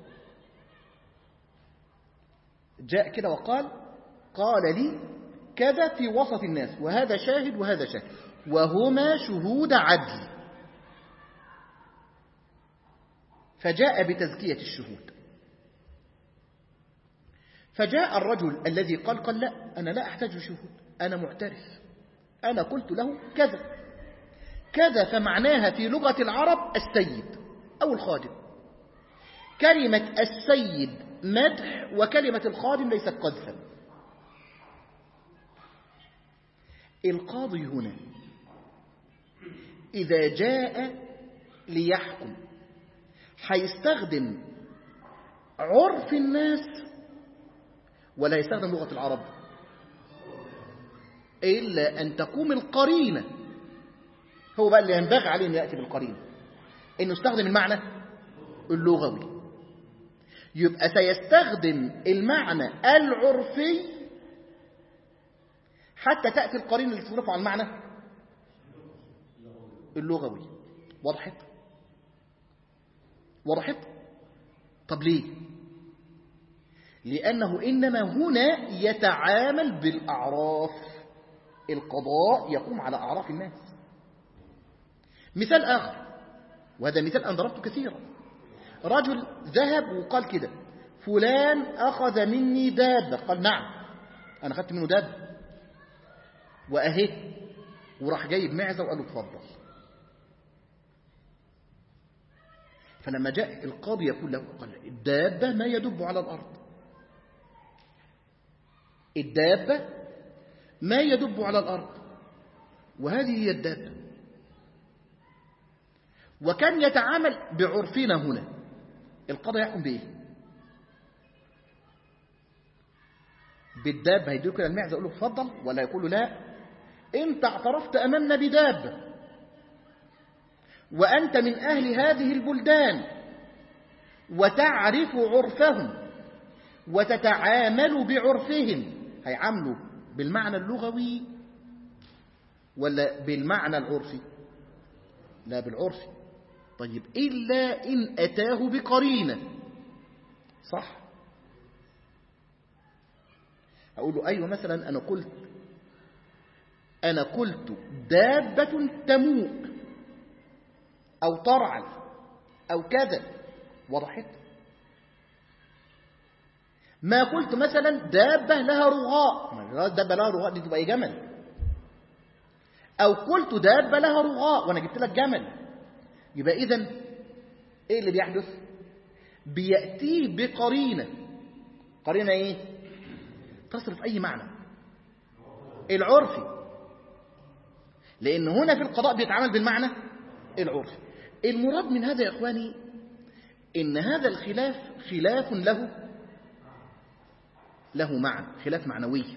جاء كده وقال قال لي كذا في وسط الناس وهذا شاهد وهذا شاهد وهما شهود عدل فجاء بتزكية الشهود فجاء الرجل الذي قال قال لا أنا لا أحتاج شهود أنا معترف أنا قلت له كذا كذا فمعناها في لغة العرب السيد أو الخادم كلمة السيد مدح وكلمة الخادم ليست قذفا القاضي هنا إذا جاء ليحكم هيستخدم عرف الناس ولا يستخدم لغة العرب إلا أن تقوم القرينة هو بقى اللي ينبغي عليه أن يأتي بالقرينة إنه يستخدم المعنى اللغوي يبقى سيستخدم المعنى العرفي حتى تأتي القرين اللي تصرفه عن المعنى اللغوي وضحت وضحت طب ليه لأنه إنما هنا يتعامل بالأعراف القضاء يقوم على أعراف الناس مثال آخر وهذا مثال أنا ضربته كثيرا رجل ذهب وقال كده فلان أخذ مني دابة قال نعم أنا أخذت منه دابة وأهي وراح جايب معزة وقال له اتفضل فلما جاء القاضي يقول له قال الدابة ما يدب على الأرض الدابة ما يدب على الأرض وهذه هي الدابة وكان يتعامل بعرفنا هنا القضاء يحكم بإيه بالدابة هيديله كده المعزة يقول له اتفضل ولا يقول له لا انت اعترفت أمامنا بدابة وأنت من أهل هذه البلدان وتعرف عرفهم وتتعامل بعرفهم هيعاملوا بالمعنى اللغوي ولا بالمعنى العرفي لا بالعرفي طيب إلا إن أتاه بقرينة صح أقول له أيوة مثلا أنا قلت أنا قلت دابة تموء أو ترعل أو كذا وضحت ما قلت مثلا دابة لها رغاء دابة لها رغاء دي تبقى ايه جمل أو قلت دابة لها رغاء وأنا جبت لك جمل يبقى إذا إيه اللي بيحدث بيأتيه بقرينة قرينة إيه تصرف أي معنى العرفي لأن هنا في القضاء بيتعامل بالمعنى العرفي المراد من هذا يا إخواني إن هذا الخلاف خلاف له له معنى خلاف معنوي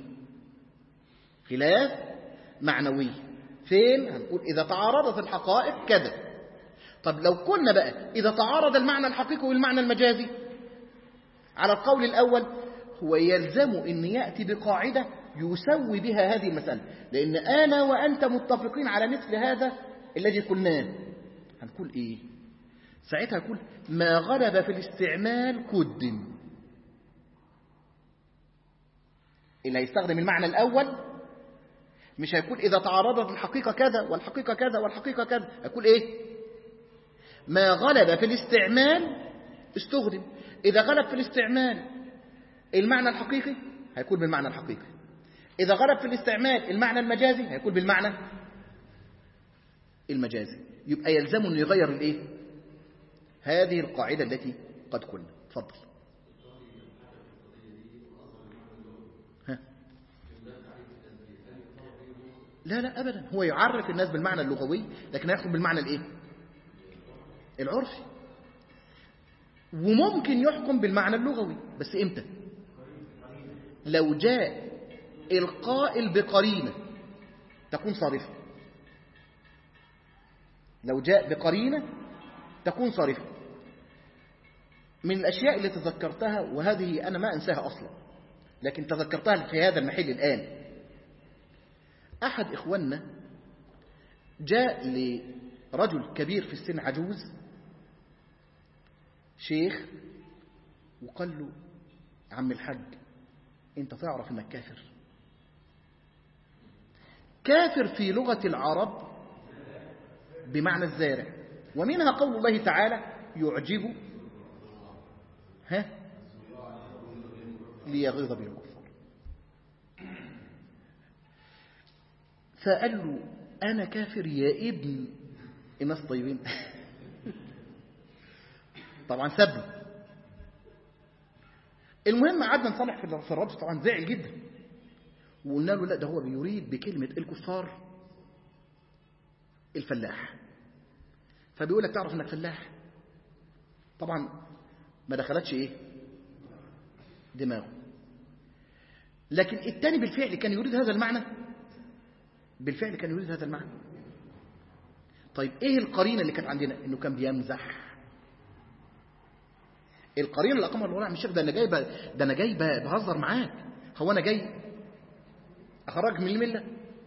خلاف معنوي فين هنقول إذا تعارضت الحقائق كذا طب لو قلنا بقى إذا تعارض المعنى الحقيقي والمعنى المجازي على القول الأول هو يلزم أن يأتي بقاعدة يسوي بها هذه المسألة لأن أنا وأنت متفقين على مثل هذا الذي قلناه هنقول إيه ساعتها نقول ما غلب في الاستعمال قدم اللي هيستخدم المعنى الأول مش هيقول إذا تعارضت الحقيقة كذا والحقيقة كذا والحقيقة كذا هيقول إيه ما غلب في الاستعمال استخدم إذا غلب في الاستعمال المعنى الحقيقي هيكون بالمعنى الحقيقي إذا غلب في الاستعمال المعنى المجازي هيكون بالمعنى المجازي يبقى يلزم أن يغير الإيه هذه القاعدة التي قد قلنا تفضل ها. لا لا أبدا هو يعرف الناس بالمعنى اللغوي لكن يحكم بالمعنى الإيه العرفي وممكن يحكم بالمعنى اللغوي بس إمتى لو جاء القائل بقرينة تكون صارفة لو جاء بقرينة تكون صارفة من الأشياء اللي تذكرتها وهذه أنا ما أنساها أصلا لكن تذكرتها في هذا المحل الآن أحد إخواننا جاء لرجل كبير في السن عجوز شيخ وقال له عم الحج انت تعرف انك كافر كافر في لغة العرب بمعنى الزارع ومنها قول الله تعالى يعجب ها ليغيظ به الكفار فقال له أنا كافر يا ابن الناس طيبين طبعا سبه المهم قعدنا نصالح في الرجل طبعا زعل جدا وقلنا له لا ده هو بيريد بكلمة الكفار الفلاح فبيقول لك تعرف انك فلاح طبعا ما دخلتش ايه دماغه لكن الثاني بالفعل كان يريد هذا المعنى بالفعل كان يريد هذا المعنى طيب ايه القرينه اللي كانت عندنا انه كان بيمزح القرينه اللي اقامها العلماء مش ده انا جاي ب- ده انا جاي ب- بهزر معاك هو انا جاي اخرجك من المله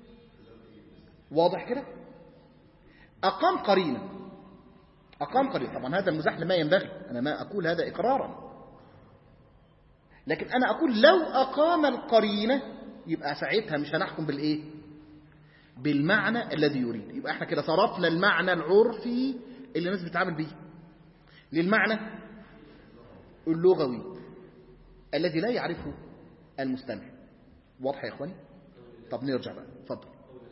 واضح كده اقام قرينه اقام قرينه طبعا هذا المزاح لما ينبغي انا ما اقول هذا اقرارا لكن انا اقول لو اقام القرينه يبقى ساعتها مش هنحكم بالايه بالمعنى الذي يريد يبقى احنا كده صرفنا المعنى العرفي اللي الناس بتتعامل بيه للمعنى اللغوي الذي لا يعرفه المستمع واضح يا اخواني طب نرجع بقى اتفضل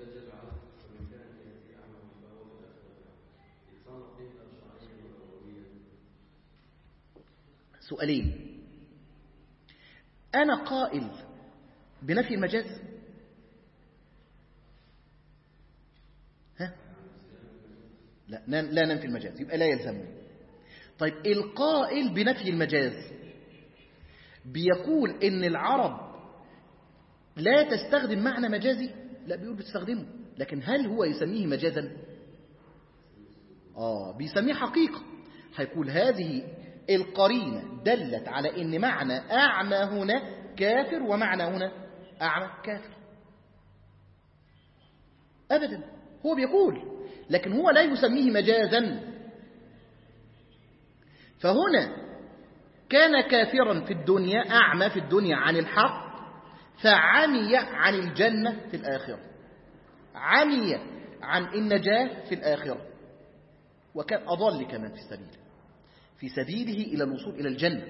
سؤالين انا قائل بنفي المجاز ها لا لا ننفي المجاز يبقى لا يلزمني طيب القائل بنفي المجاز بيقول ان العرب لا تستخدم معنى مجازي لا بيقول بتستخدمه لكن هل هو يسميه مجازا اه بيسميه حقيقة هيقول هذه القرينة دلت على ان معنى اعمى هنا كافر ومعنى هنا اعمى كافر ابدا هو بيقول لكن هو لا يسميه مجازا فهنا كان كافرا في الدنيا أعمى في الدنيا عن الحق فعمي عن الجنة في الآخرة عمي عن النجاة في الآخرة وكان أضل كمان في السبيل في سبيله إلى الوصول إلى الجنة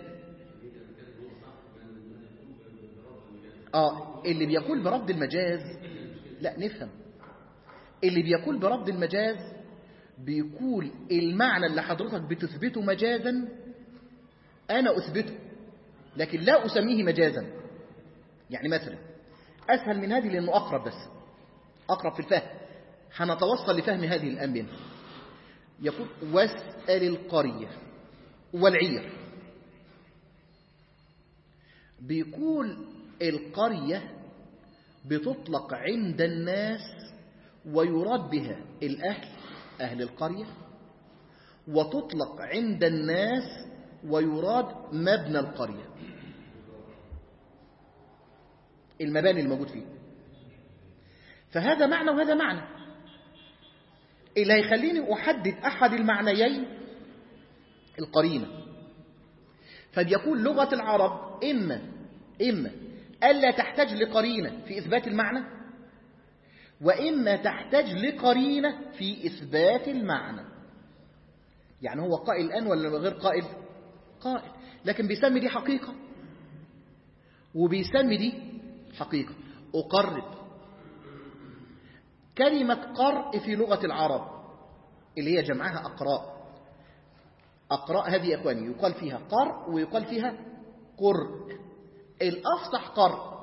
آه اللي بيقول برد المجاز لا نفهم اللي بيقول برد المجاز بيقول المعنى اللي حضرتك بتثبته مجازا أنا أثبته لكن لا أسميه مجازا يعني مثلا أسهل من هذه لأنه أقرب بس أقرب في الفهم هنتوصل لفهم هذه الأنبياء يقول واسأل القرية والعير بيقول القرية بتطلق عند الناس ويراد بها الأهل أهل القرية وتطلق عند الناس ويراد مبنى القرية المباني الموجود فيه فهذا معنى وهذا معنى اللي هيخليني أحدد أحد المعنيين القرينة فبيقول لغة العرب إما إما ألا تحتاج لقرينة في إثبات المعنى وإما تحتاج لقرينة في إثبات المعنى يعني هو قائل الآن ولا غير قائل قائل لكن بيسمي دي حقيقة وبيسمي دي حقيقة أقرب كلمة قرء في لغة العرب اللي هي جمعها أقراء أقراء هذه يا أخواني يقال فيها قرء ويقال فيها قرء الأفصح قرء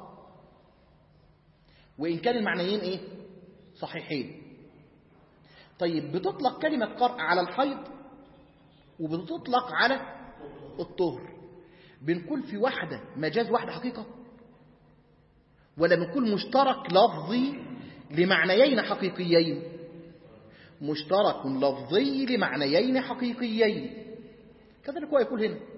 وإن كان المعنيين إيه صحيحين طيب بتطلق كلمة قرء على الحيض وبتطلق على الطهر بنقول في واحدة مجاز واحدة حقيقة ولا بنقول مشترك لفظي لمعنيين حقيقيين مشترك لفظي لمعنيين حقيقيين كذلك هو يقول هنا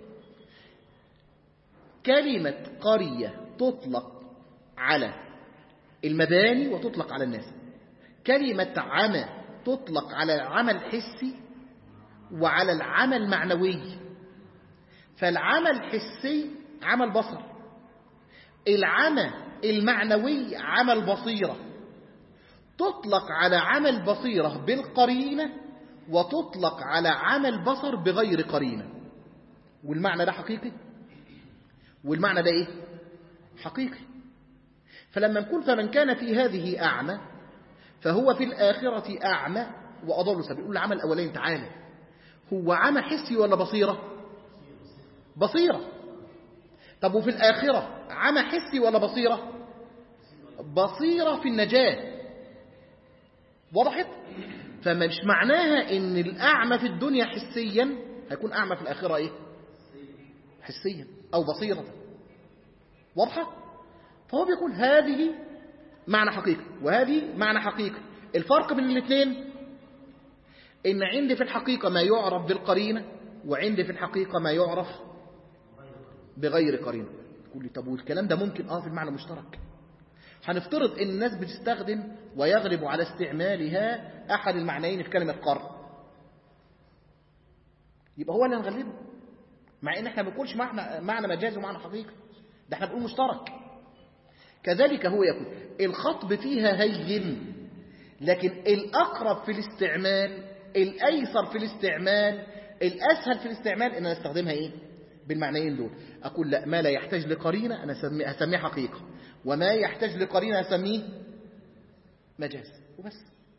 كلمة قرية تطلق على المباني وتطلق على الناس كلمة عمى تطلق على العمل الحسي وعلى العمل المعنوي فالعمل الحسي عمل بصر العمى المعنوي عمل بصيرة تطلق على عمل بصيرة بالقرينة وتطلق على عمل بصر بغير قرينة والمعنى ده حقيقي والمعنى ده ايه حقيقي فلما نقول فمن كان في هذه أعمى فهو في الآخرة أعمى وأضل سبيل يقول العمل الأولين تعالى هو عمى حسي ولا بصيرة بصيرة طب وفي الآخرة عمى حسي ولا بصيرة بصيرة في النجاة وضحت فمش معناها ان الأعمى في الدنيا حسيا هيكون أعمى في الآخرة ايه حسيا أو بصيرة واضحة فهو بيقول هذه معنى حقيقي وهذه معنى حقيقي الفرق بين الاثنين ان عندي في الحقيقة ما يعرف بالقرينة وعندي في الحقيقة ما يعرف بغير قرينة تقول لي طب والكلام ده ممكن اه في المعنى المشترك هنفترض ان الناس بتستخدم ويغلب على استعمالها احد المعنيين في كلمة قرن يبقى هو اللي هنغلبه مع ان احنا ما بنقولش معنى معنى مجازي ومعنى حقيقي ده احنا بنقول مشترك كذلك هو يقول الخطب فيها هين لكن الأقرب في الاستعمال الأيسر في الاستعمال الأسهل في الاستعمال إن أنا أستخدمها إيه؟ بالمعنيين دول أقول لا ما لا يحتاج لقرينة أنا هسميه حقيقة وما يحتاج لقرينة هسميه مجاز وبس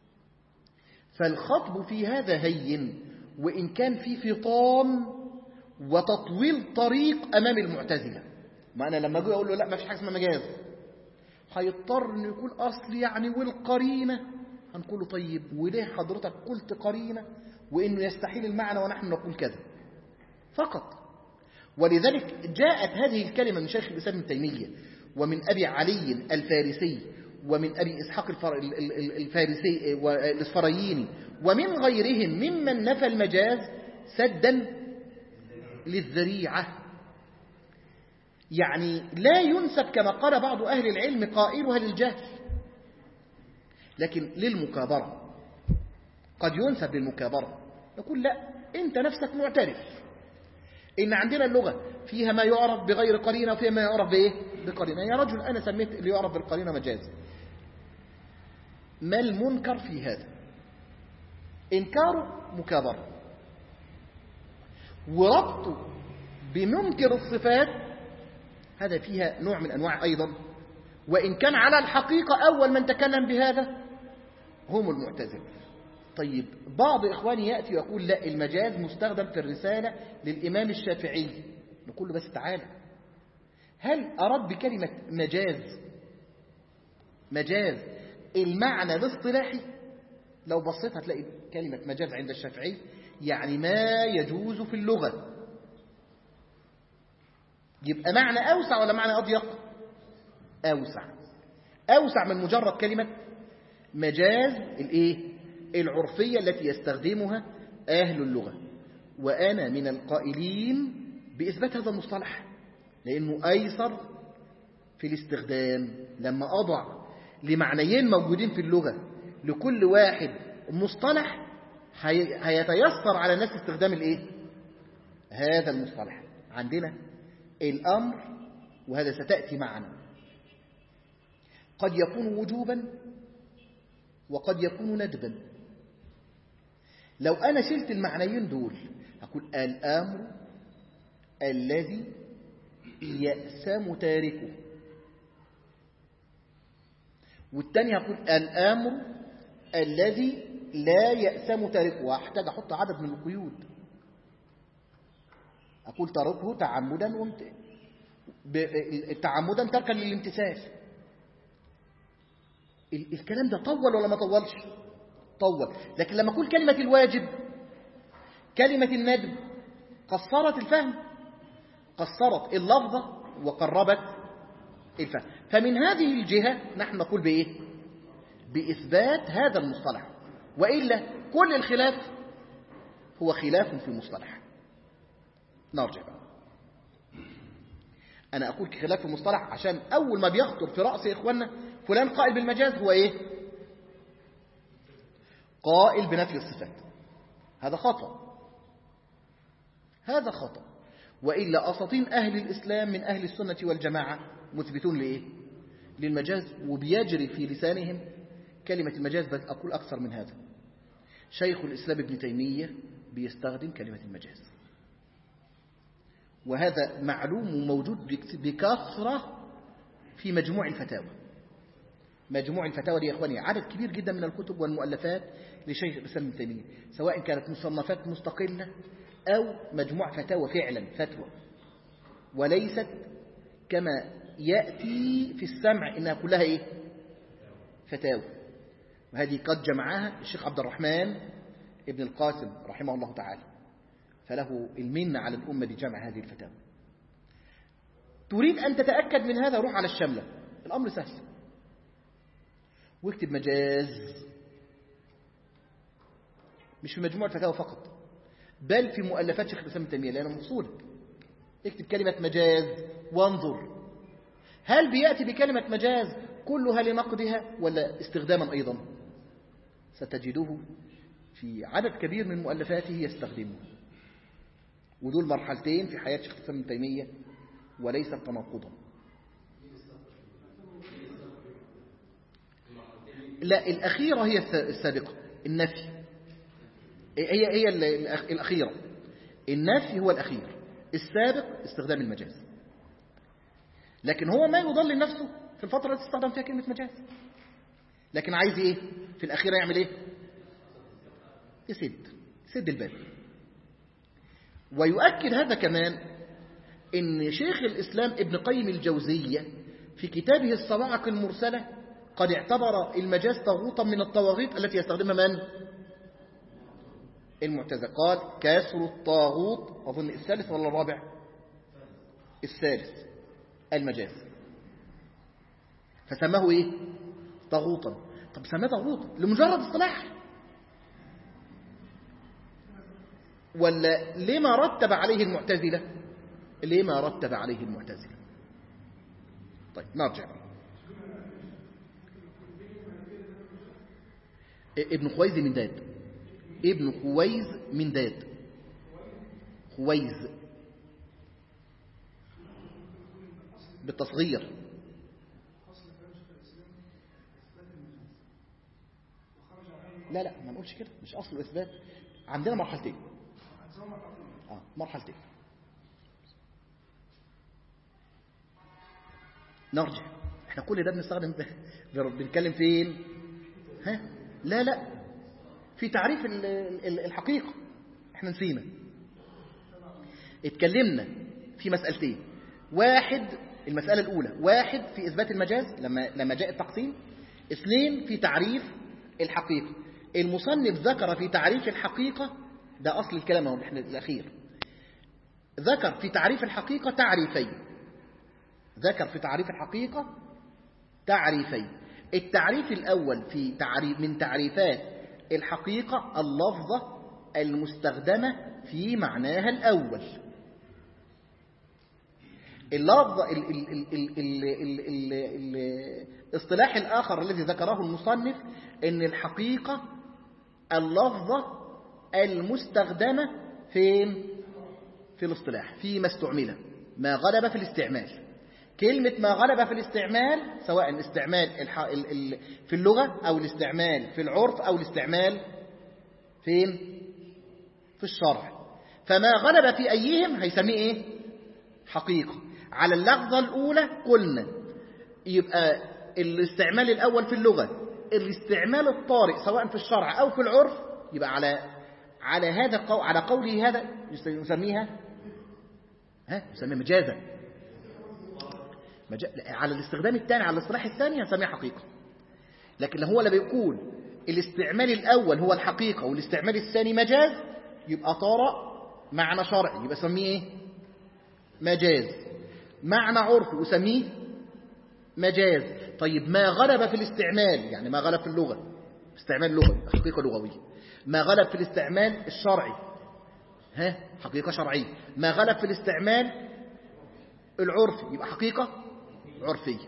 فالخطب في هذا هين وإن كان في فطام وتطويل طريق أمام المعتزلة ما أنا لما أقول له لا ما فيش حاجة اسمها مجاز هيضطر انه يقول اصل يعني والقرينه هنقول له طيب وليه حضرتك قلت قرينه وانه يستحيل المعنى ونحن نقول كذا فقط ولذلك جاءت هذه الكلمه من شيخ الاسلام ابن تيميه ومن ابي علي الفارسي ومن ابي اسحاق الفارسي والاسفرايني ومن غيرهم ممن نفى المجاز سدا للذريعه يعني لا ينسب كما قال بعض أهل العلم قائلها للجهل لكن للمكابرة قد ينسب للمكابرة نقول لا أنت نفسك معترف إن عندنا اللغة فيها ما يعرف بغير قرينة وفيها ما يعرف بإيه؟ بقرينة يا رجل أنا سميت اللي يعرف بالقرينة مجاز ما المنكر في هذا إنكاره مكابرة وربطه بمنكر الصفات هذا فيها نوع من أنواع أيضا وإن كان على الحقيقة أول من تكلم بهذا هم المعتزلة طيب بعض إخواني يأتي ويقول لا المجاز مستخدم في الرسالة للإمام الشافعي نقول له بس تعالى هل أراد بكلمة مجاز مجاز المعنى الاصطلاحي لو بصيت هتلاقي كلمة مجاز عند الشافعي يعني ما يجوز في اللغة يبقى معنى أوسع ولا معنى أضيق أوسع أوسع من مجرد كلمة مجاز الإيه؟ العرفية التي يستخدمها أهل اللغة وأنا من القائلين بإثبات هذا المصطلح لأنه أيسر في الاستخدام لما أضع لمعنيين موجودين في اللغة لكل واحد مصطلح هيتيسر على الناس استخدام الإيه؟ هذا المصطلح عندنا الأمر وهذا ستأتي معنا قد يكون وجوبا وقد يكون ندبا لو أنا شلت المعنيين دول أقول الأمر الذي يأسم تاركه والتاني هقول الأمر الذي لا يأسم تاركه وأحتاج أحط عدد من القيود أقول تركه تعمدا ومت... ب... تعمدا تركا للامتثال ال... الكلام ده طول ولا ما طولش طول لكن لما أقول كلمة الواجب كلمة الندب قصرت الفهم قصرت اللفظة وقربت الفهم فمن هذه الجهة نحن نقول بإيه بإثبات هذا المصطلح وإلا كل الخلاف هو خلاف في المصطلح نرجع بقى أنا أقول خلاف المصطلح عشان أول ما بيخطر في رأس إخواننا فلان قائل بالمجاز هو إيه قائل بنفي الصفات هذا خطأ هذا خطأ وإلا أساطين أهل الإسلام من أهل السنة والجماعة مثبتون لإيه للمجاز وبيجري في لسانهم كلمة المجاز بل أقول أكثر من هذا شيخ الإسلام ابن تيمية بيستخدم كلمة المجاز وهذا معلوم وموجود بكثرة في مجموع الفتاوى مجموع الفتاوى دي يا إخواني عدد كبير جدا من الكتب والمؤلفات لشيخ الإسلام ابن تيمية سواء كانت مصنفات مستقلة أو مجموع فتاوى فعلا فتوى وليست كما يأتي في السمع إنها كلها إيه فتاوى وهذه قد جمعها الشيخ عبد الرحمن ابن القاسم رحمه الله تعالى فله المنة على الأمة بجمع هذه الفتاوى تريد أن تتأكد من هذا روح على الشملة الأمر سهل واكتب مجاز مش في مجموع الفتاوى فقط بل في مؤلفات شيخ الإسلام ابن تيمية لأنه مفصولة اكتب كلمة مجاز وانظر هل بيأتي بكلمة مجاز كلها لنقدها ولا استخداما أيضا ستجده في عدد كبير من مؤلفاته يستخدمه ودول مرحلتين في حياة شيخ الإسلام ابن تيمية وليس تناقضا لا الأخيرة هي السابقة النفي هي هي الأخيرة النفي هو الأخير السابق استخدام المجاز لكن هو ما يضل نفسه في الفترة التي استخدم فيها كلمة مجاز لكن عايز ايه في الأخيرة يعمل ايه يسد يسد الباب ويؤكد هذا كمان ان شيخ الإسلام ابن قيم الجوزية في كتابه الصواعق المرسلة قد اعتبر المجاز طاغوتا من الطواغيت التي يستخدمها من المعتزله قال كسر الطاغوت أظن الثالث ولا الرابع الثالث المجاز فسماه ايه طاغوتا طب سماه طاغوت لمجرد اصطلاح ولا لما رتب عليه المعتزلة لما رتب عليه المعتزلة طيب نرجع ابن خويز من داد ابن خويز من داد خويز بالتصغير لا لا ما نقولش كده مش أصل الإثبات عندنا مرحلتين آه مرحلتين نرجع احنا كل ده بنستخدم بنتكلم فين ها لا لا في تعريف الحقيقة احنا نسينا اتكلمنا في مسألتين واحد المسألة الأولى واحد في إثبات المجاز لما لما جاء التقسيم اثنين في تعريف الحقيقة المصنف ذكر في تعريف الحقيقة ده أصل الكلام اهو احنا الأخير ذكر في تعريف الحقيقة تعريفين ذكر في تعريف الحقيقة تعريفين التعريف الأول في تعريف من تعريفات الحقيقة اللفظة المستخدمة في معناها الأول اللفظ الاصطلاح الآخر الذي ذكره المصنف ان الحقيقة اللفظة المستخدمة فين في الاصطلاح فيما استعمل ما غلب في الاستعمال كلمة ما غلب في الاستعمال سواء استعمال في اللغة أو الاستعمال في العرف أو الاستعمال فين في الشرع فما غلب في أيهم هيسميه إيه حقيقة على اللفظة الأولى قلنا يبقى الاستعمال الأول في اللغة الاستعمال الطارئ سواء في الشرع أو في العرف يبقى على على هذا قو على قوله هذا يسميها ها يسميها مجازا مجا... على الاستخدام الثاني على الاصطلاح الثاني يسميها حقيقة لكن هو اللي بيقول الاستعمال الأول هو الحقيقة والاستعمال الثاني مجاز يبقى طارئ معنى شرعي يبقى سميه ايه مجاز معنى عرفي وسميه مجاز طيب ما غلب في الاستعمال يعني ما غلب في اللغة استعمال لغوي حقيقة لغوية ما غلب في الاستعمال الشرعي ها حقيقة شرعية ما غلب في الاستعمال العرفي يبقى حقيقة عرفية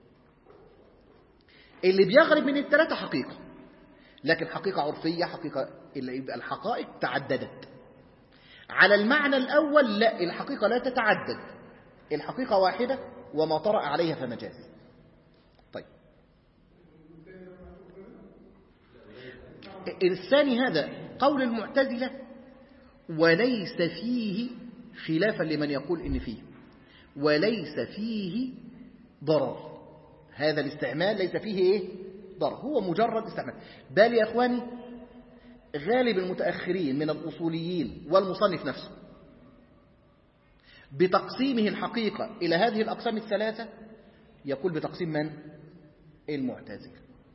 اللي بيغلب من الثلاثة حقيقة لكن حقيقة عرفية حقيقة اللي يبقى الحقائق تعددت على المعنى الأول لا الحقيقة لا تتعدد الحقيقة واحدة وما طرأ عليها فمجاز طيب الثاني هذا قول المعتزلة وليس فيه خلافا لمن يقول إن فيه وليس فيه ضرر هذا الاستعمال ليس فيه إيه ضرر هو مجرد استعمال بل يا أخواني غالب المتأخرين من الأصوليين والمصنف نفسه بتقسيمه الحقيقة إلى هذه الأقسام الثلاثة يقول بتقسيم من؟ المعتزلة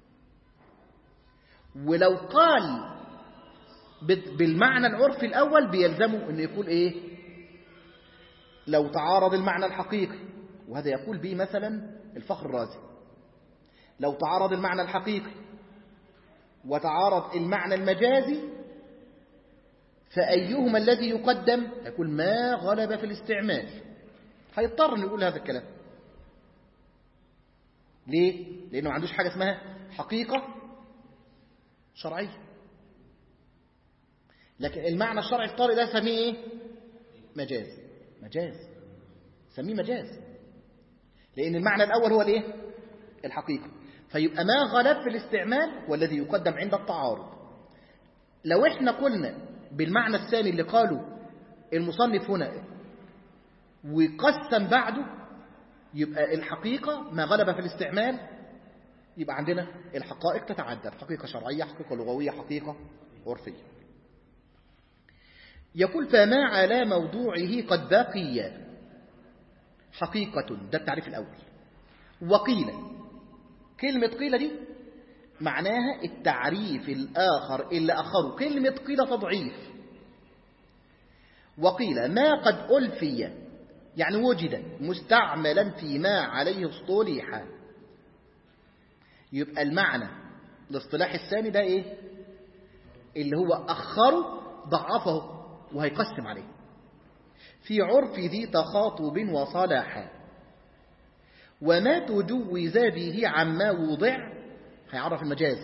ولو قال بالمعنى العرفي الأول بيلزمه أنه يقول إيه لو تعارض المعنى الحقيقي وهذا يقول به مثلا الفخر الرازي لو تعارض المعنى الحقيقي وتعارض المعنى المجازي فأيهما الذي يقدم يقول ما غلب في الاستعمال هيضطر نقول هذا الكلام ليه؟ لأنه ما عندوش حاجة اسمها حقيقة شرعية لكن المعنى الشرعي الطارئ ده سميه ايه؟ مجاز مجاز سميه مجاز لأن المعنى الأول هو الايه؟ الحقيقة فيبقى ما غلب في الاستعمال والذي يقدم عند التعارض لو احنا قلنا بالمعنى الثاني اللي قاله المصنف هنا وقسم بعده يبقى الحقيقة ما غلب في الاستعمال يبقى عندنا الحقائق تتعدد حقيقة شرعية حقيقة لغوية حقيقة عرفية يقول فما على موضوعه قد بقي حقيقة ده التعريف الأول وقيل كلمة قيل دي معناها التعريف الآخر اللي أخره كلمة قيل تضعيف وقيل ما قد ألفي يعني وجد مستعملا فيما عليه اصطلح يبقى المعنى الاصطلاح الثاني ده ايه اللي هو أخره ضعفه وهيقسم عليه في عرف ذي تخاطب وصلاح وما تجوز به عما وضع هيعرف المجاز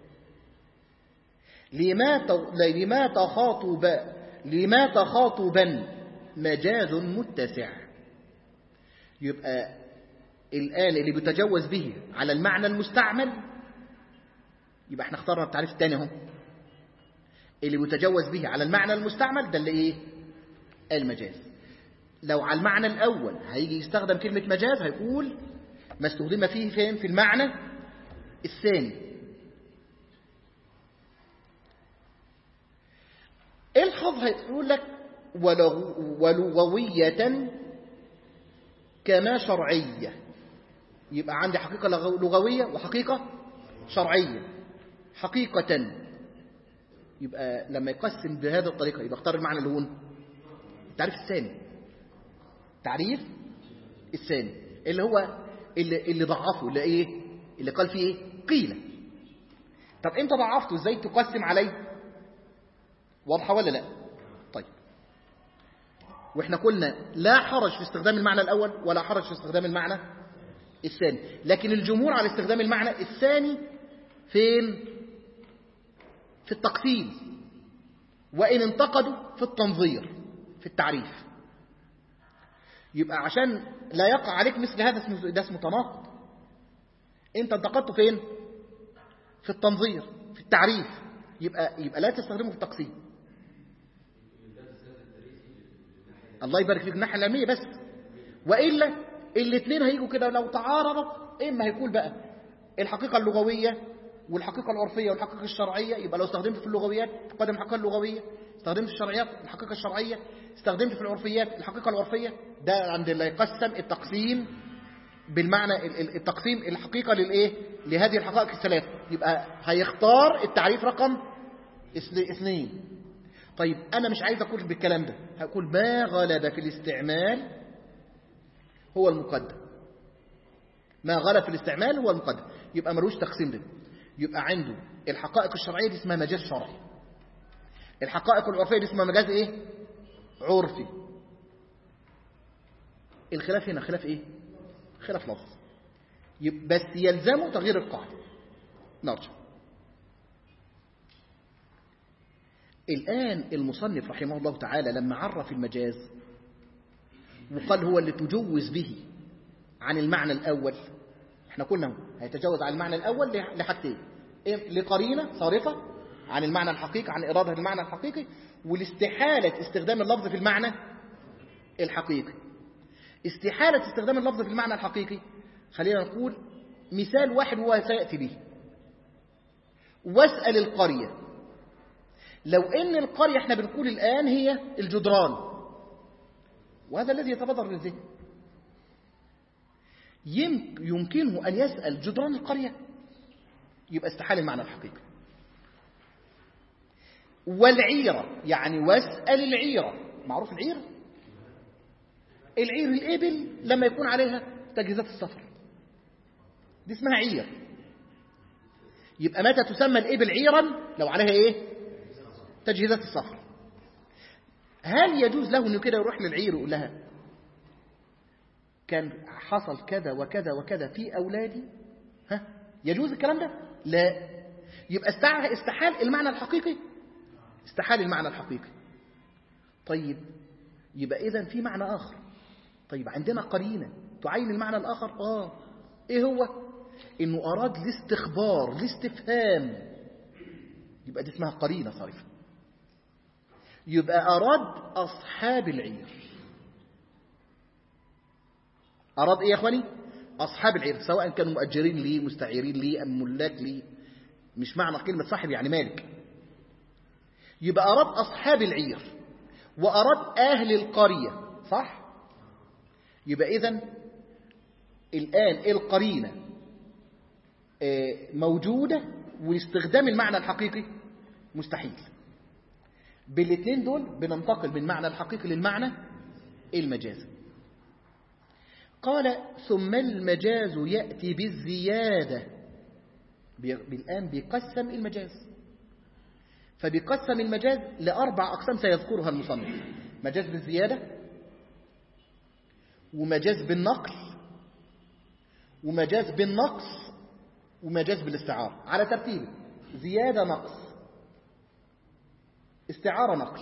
لما لما تخاطب لما تخاطبا مجاز متسع يبقى الآن اللي بيتجوز به على المعنى المستعمل يبقى احنا اخترنا التعريف الثاني اهو اللي بيتجوز به على المعنى المستعمل ده اللي ايه المجاز لو على المعنى الأول هيجي يستخدم كلمة مجاز هيقول ما استخدم فيه فين في المعنى الثاني الحظ هيقول لك ولغوية كما شرعية يبقى عندي حقيقة لغوية وحقيقة شرعية حقيقة يبقى لما يقسم بهذه الطريقة يبقى اختار المعنى اللي هو التعريف الثاني تعريف الثاني اللي هو اللي, اللي ضعفه اللي ايه اللي قال فيه ايه قيل طب انت ضعفته ازاي تقسم عليه واضحه ولا لا طيب واحنا قلنا لا حرج في استخدام المعنى الاول ولا حرج في استخدام المعنى الثاني لكن الجمهور على استخدام المعنى الثاني فين في التقسيم وان انتقدوا في التنظير في التعريف يبقى عشان لا يقع عليك مثل هذا اسمه ده اسمه تناقض انت انتقدته فين في التنظير في التعريف يبقى يبقى لا تستخدمه في التقسيم الله يبارك فيك الناحيه العلميه بس والا الاثنين هيجوا كده لو تعارضوا اما هيكون بقى الحقيقه اللغويه والحقيقه العرفيه والحقيقه الشرعيه يبقى لو استخدمت في اللغويات تقدم الحقيقه اللغويه استخدمت في الشرعيات الحقيقه الشرعيه استخدمت في العرفيات الحقيقه العرفيه ده عند اللي يقسم التقسيم بالمعنى التقسيم الحقيقه للايه لهذه الحقائق الثلاث يبقى هيختار التعريف رقم اثنين طيب انا مش عايز اقول بالكلام ده هقول ما غلب في الاستعمال هو المقدم ما غلب في الاستعمال هو المقدم يبقى ملوش تقسيم ده يبقى عنده الحقائق الشرعيه دي اسمها مجاز شرعي الحقائق العرفيه دي اسمها مجاز ايه عرفي الخلاف هنا خلاف ايه خلاف لفظ بس يلزمه تغيير القاعده نرجع الآن المصنف رحمه الله تعالى لما عرف المجاز وقال هو اللي تجوز به عن المعنى الأول احنا قلنا هيتجاوز عن المعنى الأول لحاجتين إيه؟ لقرينة صارفة عن المعنى الحقيقي عن إرادة المعنى الحقيقي ولاستحالة استخدام اللفظ في المعنى الحقيقي استحالة استخدام اللفظ في المعنى الحقيقي خلينا نقول مثال واحد هو سيأتي به واسأل القرية لو ان القرية احنا بنقول الآن هي الجدران وهذا الذي يتبادر للذهن يمكنه أن يسأل جدران القرية يبقى استحال المعنى الحقيقي والعيرة يعني واسأل العيرة معروف العير العير الإبل لما يكون عليها تجهيزات السفر دي اسمها عير يبقى متى تسمى الإبل عيرا لو عليها إيه تجهيزات السفر هل يجوز له انه كده يروح للعير ويقول لها كان حصل كذا وكذا وكذا في اولادي ها يجوز الكلام ده لا يبقى استحال المعنى الحقيقي استحال المعنى الحقيقي طيب يبقى اذا في معنى اخر طيب عندنا قرينه تعين المعنى الاخر اه ايه هو انه اراد الاستخبار الاستفهام يبقى دي اسمها قرينه صريفه يبقى اراد اصحاب العير اراد ايه يا اخواني اصحاب العير سواء كانوا مؤجرين ليه مستعيرين ليه ام ملاك ليه مش معنى كلمه صاحب يعني مالك يبقى اراد اصحاب العير واراد اهل القريه صح يبقى اذا الان القرينه موجوده واستخدام المعنى الحقيقي مستحيل بالاثنين دول بننتقل من معنى الحقيقي للمعنى المجازي قال ثم المجاز يأتي بالزيادة بالآن بيقسم المجاز فبيقسم المجاز لأربع أقسام سيذكرها المصنف مجاز بالزيادة ومجاز بالنقل ومجاز بالنقص ومجاز بالاستعارة على ترتيب زيادة نقص استعارة نقل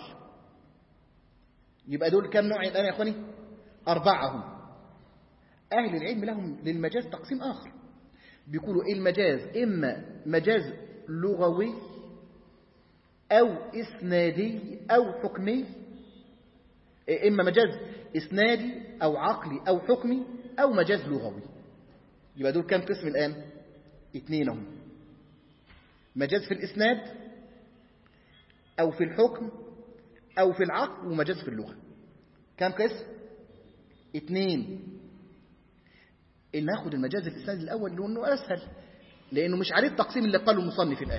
يبقى دول كم نوع الآن يا أخواني أربعة هم أهل العلم لهم للمجاز تقسيم آخر بيقولوا المجاز إما مجاز لغوي أو إسنادي أو حكمي إما مجاز إسنادي أو عقلي أو حكمي أو مجاز لغوي يبقى دول كم قسم الآن اثنين هم مجاز في الإسناد أو في الحكم أو في العقل ومجاز في اللغة كم قسم اثنين اللي ناخد المجاز الإسنادي الأول لأنه أسهل لأنه مش عليه التقسيم اللي قاله المصنف الآن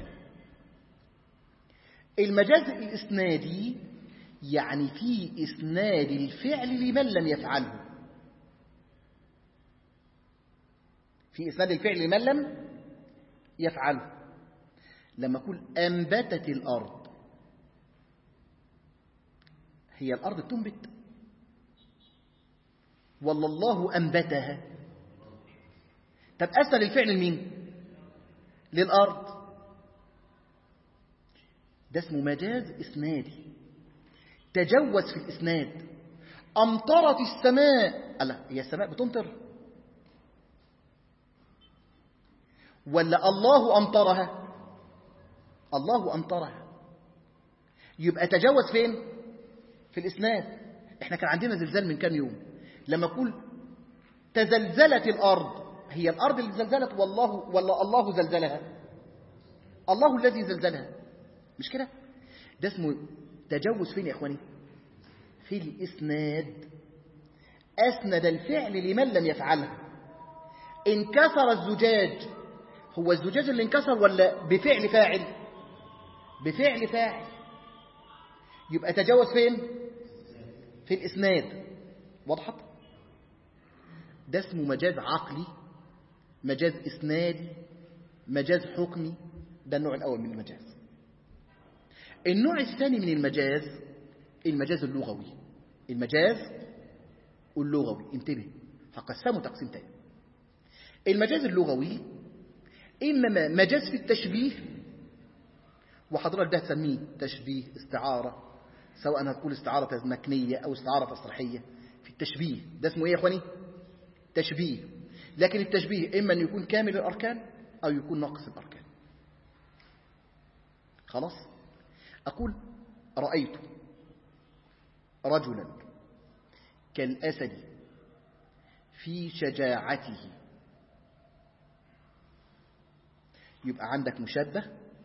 المجاز الإسنادي يعني في إسناد الفعل لمن لم يفعله في إسناد الفعل لمن لم يفعله لما أقول أنبتت الأرض هي الأرض تنبت والله الله أنبتها طب أسأل الفعل لمين للأرض ده اسمه مجاز إسنادي تجوز في الإسناد أمطرت السماء ألا هي السماء بتمطر ولا الله أمطرها الله أمطرها يبقى تجوز فين في الإسناد احنا كان عندنا زلزال من كام يوم لما أقول تزلزلت الأرض هي الأرض اللي زلزلت والله ولا الله زلزلها الله الذي زلزلها مش كده ده اسمه تجوز فين يا إخواني في الإسناد أسند الفعل لمن لم يفعلها انكسر الزجاج هو الزجاج اللي انكسر ولا بفعل فاعل بفعل فاعل يبقى تجاوز فين في الإسناد وضحت ده اسمه مجاز عقلي مجاز إسنادي مجاز حكمي ده النوع الأول من المجاز النوع الثاني من المجاز المجاز اللغوي المجاز اللغوي انتبه هقسمه تقسيم تاني المجاز اللغوي إما مجاز في التشبيه وحضرتك ده تسميه تشبيه استعارة سواء هتقول استعارة مكنية أو استعارة تصريحية في التشبيه ده اسمه إيه يا أخواني تشبيه لكن التشبيه إما أن يكون كامل الأركان أو يكون ناقص الأركان خلاص أقول رأيت رجلا كالأسد في شجاعته يبقى عندك مشبه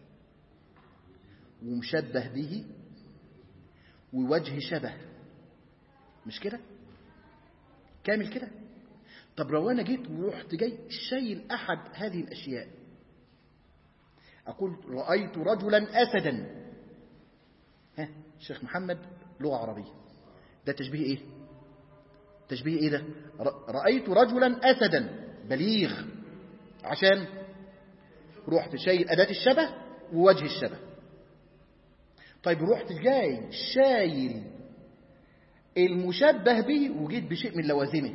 ومشبه به ووجه شبه مش كده كامل كده طب لو انا جيت ورحت جاي شايل احد هذه الاشياء اقول رايت رجلا اسدا ها الشيخ محمد لغه عربيه ده تشبيه ايه تشبيه ايه ده رايت رجلا اسدا بليغ عشان رحت شايل اداه الشبه ووجه الشبه طيب رحت جاي شايل المشبه به وجيت بشيء من لوازمه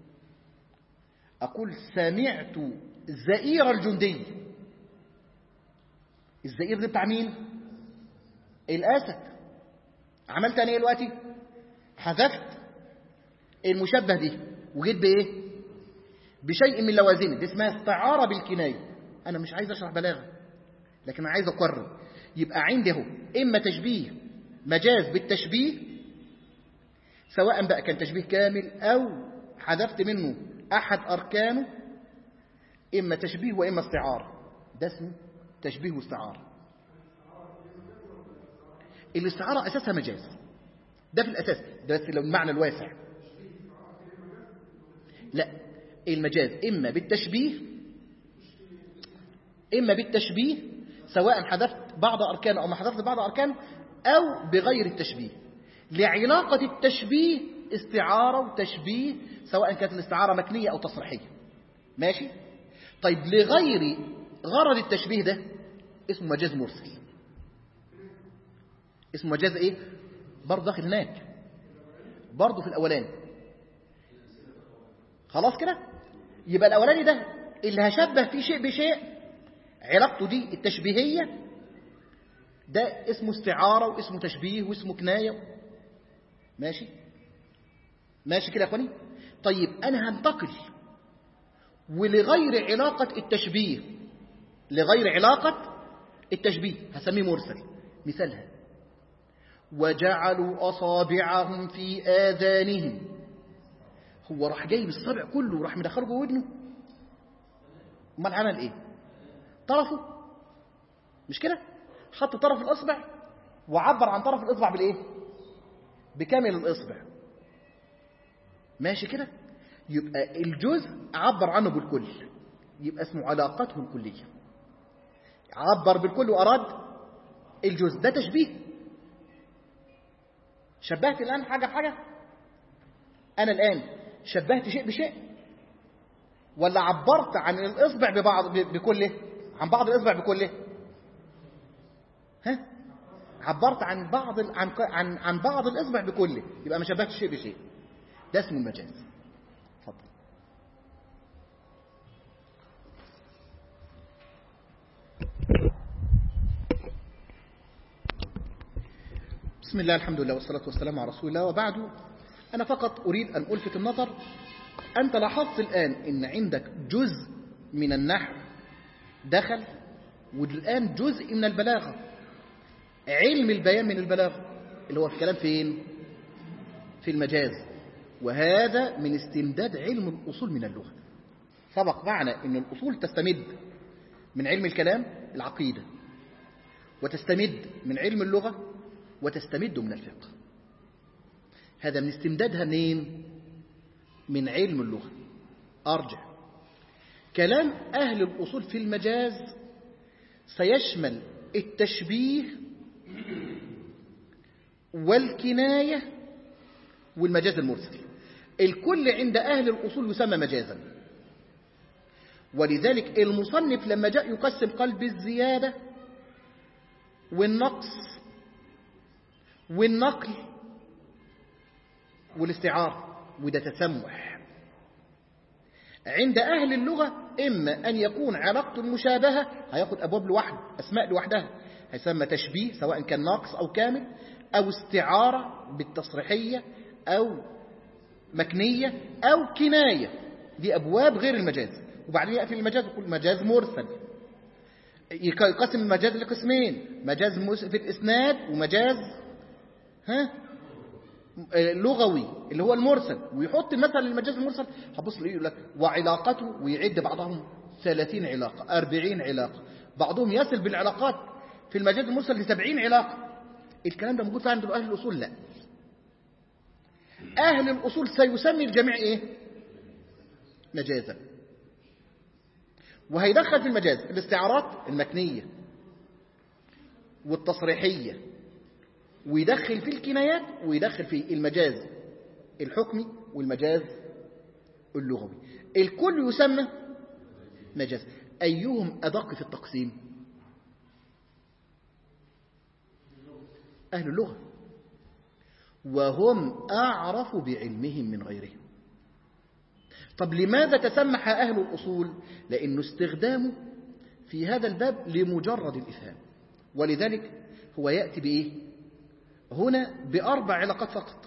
أقول سمعت زئير الجندي الزئير ده بتاع مين الأسد عملت أنا إيه دلوقتي حذفت المشبه دي وجيت بإيه بشيء من لوازمه دي اسمها استعارة بالكناية أنا مش عايز أشرح بلاغة لكن أنا عايز أقرر يبقى عندي اهو إما تشبيه مجاز بالتشبيه سواء بقى كان تشبيه كامل أو حذفت منه أحد أركانه إما تشبيه وإما استعارة ده اسمه تشبيه واستعارة الاستعارة أساسها مجاز ده في الأساس ده بس لو المعنى الواسع لا المجاز إما بالتشبيه إما بالتشبيه سواء حذفت بعض أركانه أو ما حذفت بعض أركانه أو بغير التشبيه لعلاقة التشبيه استعارة وتشبيه سواء كانت الاستعارة مكنية أو تصريحية ماشي طيب لغير غرض التشبيه ده اسمه مجاز مرسل اسمه مجاز ايه برضه داخل هناك برضه في الاولاني خلاص كده يبقى الاولاني ده اللي هشبه فيه شيء بشيء علاقته دي التشبيهيه ده اسمه استعاره واسمه تشبيه واسمه كنايه ماشي ماشي كده يا اخواني طيب انا هنتقل ولغير علاقه التشبيه لغير علاقه التشبيه هسميه مرسل مثالها وجعلوا أصابعهم في آذانهم هو راح جايب الصبع كله وراح مدخله جوه ودنه امال عمل ايه طرفه مش كده حط طرف الاصبع وعبر عن طرف الاصبع بالايه بكامل الاصبع ماشي كده يبقى الجزء عبر عنه بالكل يبقى اسمه علاقته الكليه عبر بالكل واراد الجزء ده تشبيه شبهت الآن حاجة بحاجة أنا الآن شبهت شيء بشيء ولا عبرت عن الإصبع ببعض بكله عن بعض الإصبع بكله ها عبرت عن بعض عن عن عن بعض الإصبع بكله يبقى ما شبهتش شيء بشيء ده اسمه المجاز اتفضل بسم الله الحمد لله والصلاة والسلام على رسول الله وبعد أنا فقط أريد أن ألفت النظر أنت لاحظت الآن أن عندك جزء من النحو دخل والآن جزء من البلاغة علم البيان من البلاغة اللي هو الكلام فين في المجاز وهذا من استمداد علم الأصول من اللغة سبق معنا أن الأصول تستمد من علم الكلام العقيدة وتستمد من علم اللغة وتستمد من الفقه هذا من استمدادها منين من علم اللغة أرجع كلام أهل الأصول في المجاز سيشمل التشبيه والكناية والمجاز المرسل الكل عند أهل الأصول يسمى مجازا ولذلك المصنف لما جاء يقسم قلب الزيادة والنقص والنقل والاستعارة وده تسمح عند أهل اللغة إما أن يكون علاقة المشابهة هياخد أبواب لوحده أسماء لوحدها هيسمى تشبيه سواء كان ناقص أو كامل أو استعارة بالتصريحية أو مكنية أو كناية دي أبواب غير المجاز وبعدين يأتي المجاز يقول مجاز مرسل يقسم المجاز لقسمين مجاز في الإسناد ومجاز ها لغوي اللي هو المرسل ويحط مثل المجاز المرسل هبص يقول لك وعلاقته ويعد بعضهم 30 علاقة 40 علاقة بعضهم يصل بالعلاقات في المجاز المرسل ل 70 علاقة الكلام ده موجود عند أهل الأصول لا أهل الأصول سيسمي الجميع إيه مجازا وهيدخل في المجاز الاستعارات المكنية والتصريحية ويدخل في الكنايات ويدخل في المجاز الحكمي والمجاز اللغوي الكل يسمى مجاز أيهم أدق في التقسيم أهل اللغة وهم أعرف بعلمهم من غيرهم طب لماذا تسمح أهل الأصول لأنه استخدامه في هذا الباب لمجرد الإفهام ولذلك هو يأتي بإيه هنا بأربع علاقات فقط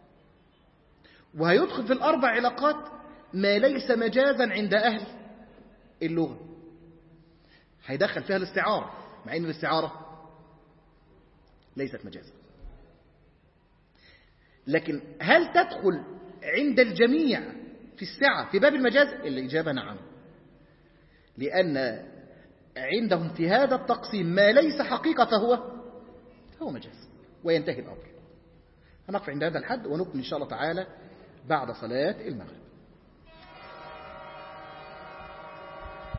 وهيدخل في الأربع علاقات ما ليس مجازا عند أهل اللغة هيدخل فيها الاستعارة مع أن الاستعارة ليست مجازا لكن هل تدخل عند الجميع في السعة في باب المجاز الإجابة نعم لأن عندهم في هذا التقسيم ما ليس حقيقة فهو فهو مجاز وينتهي الأمر هنقف عند هذا الحد ونكمل إن شاء الله تعالى بعد صلاة المغرب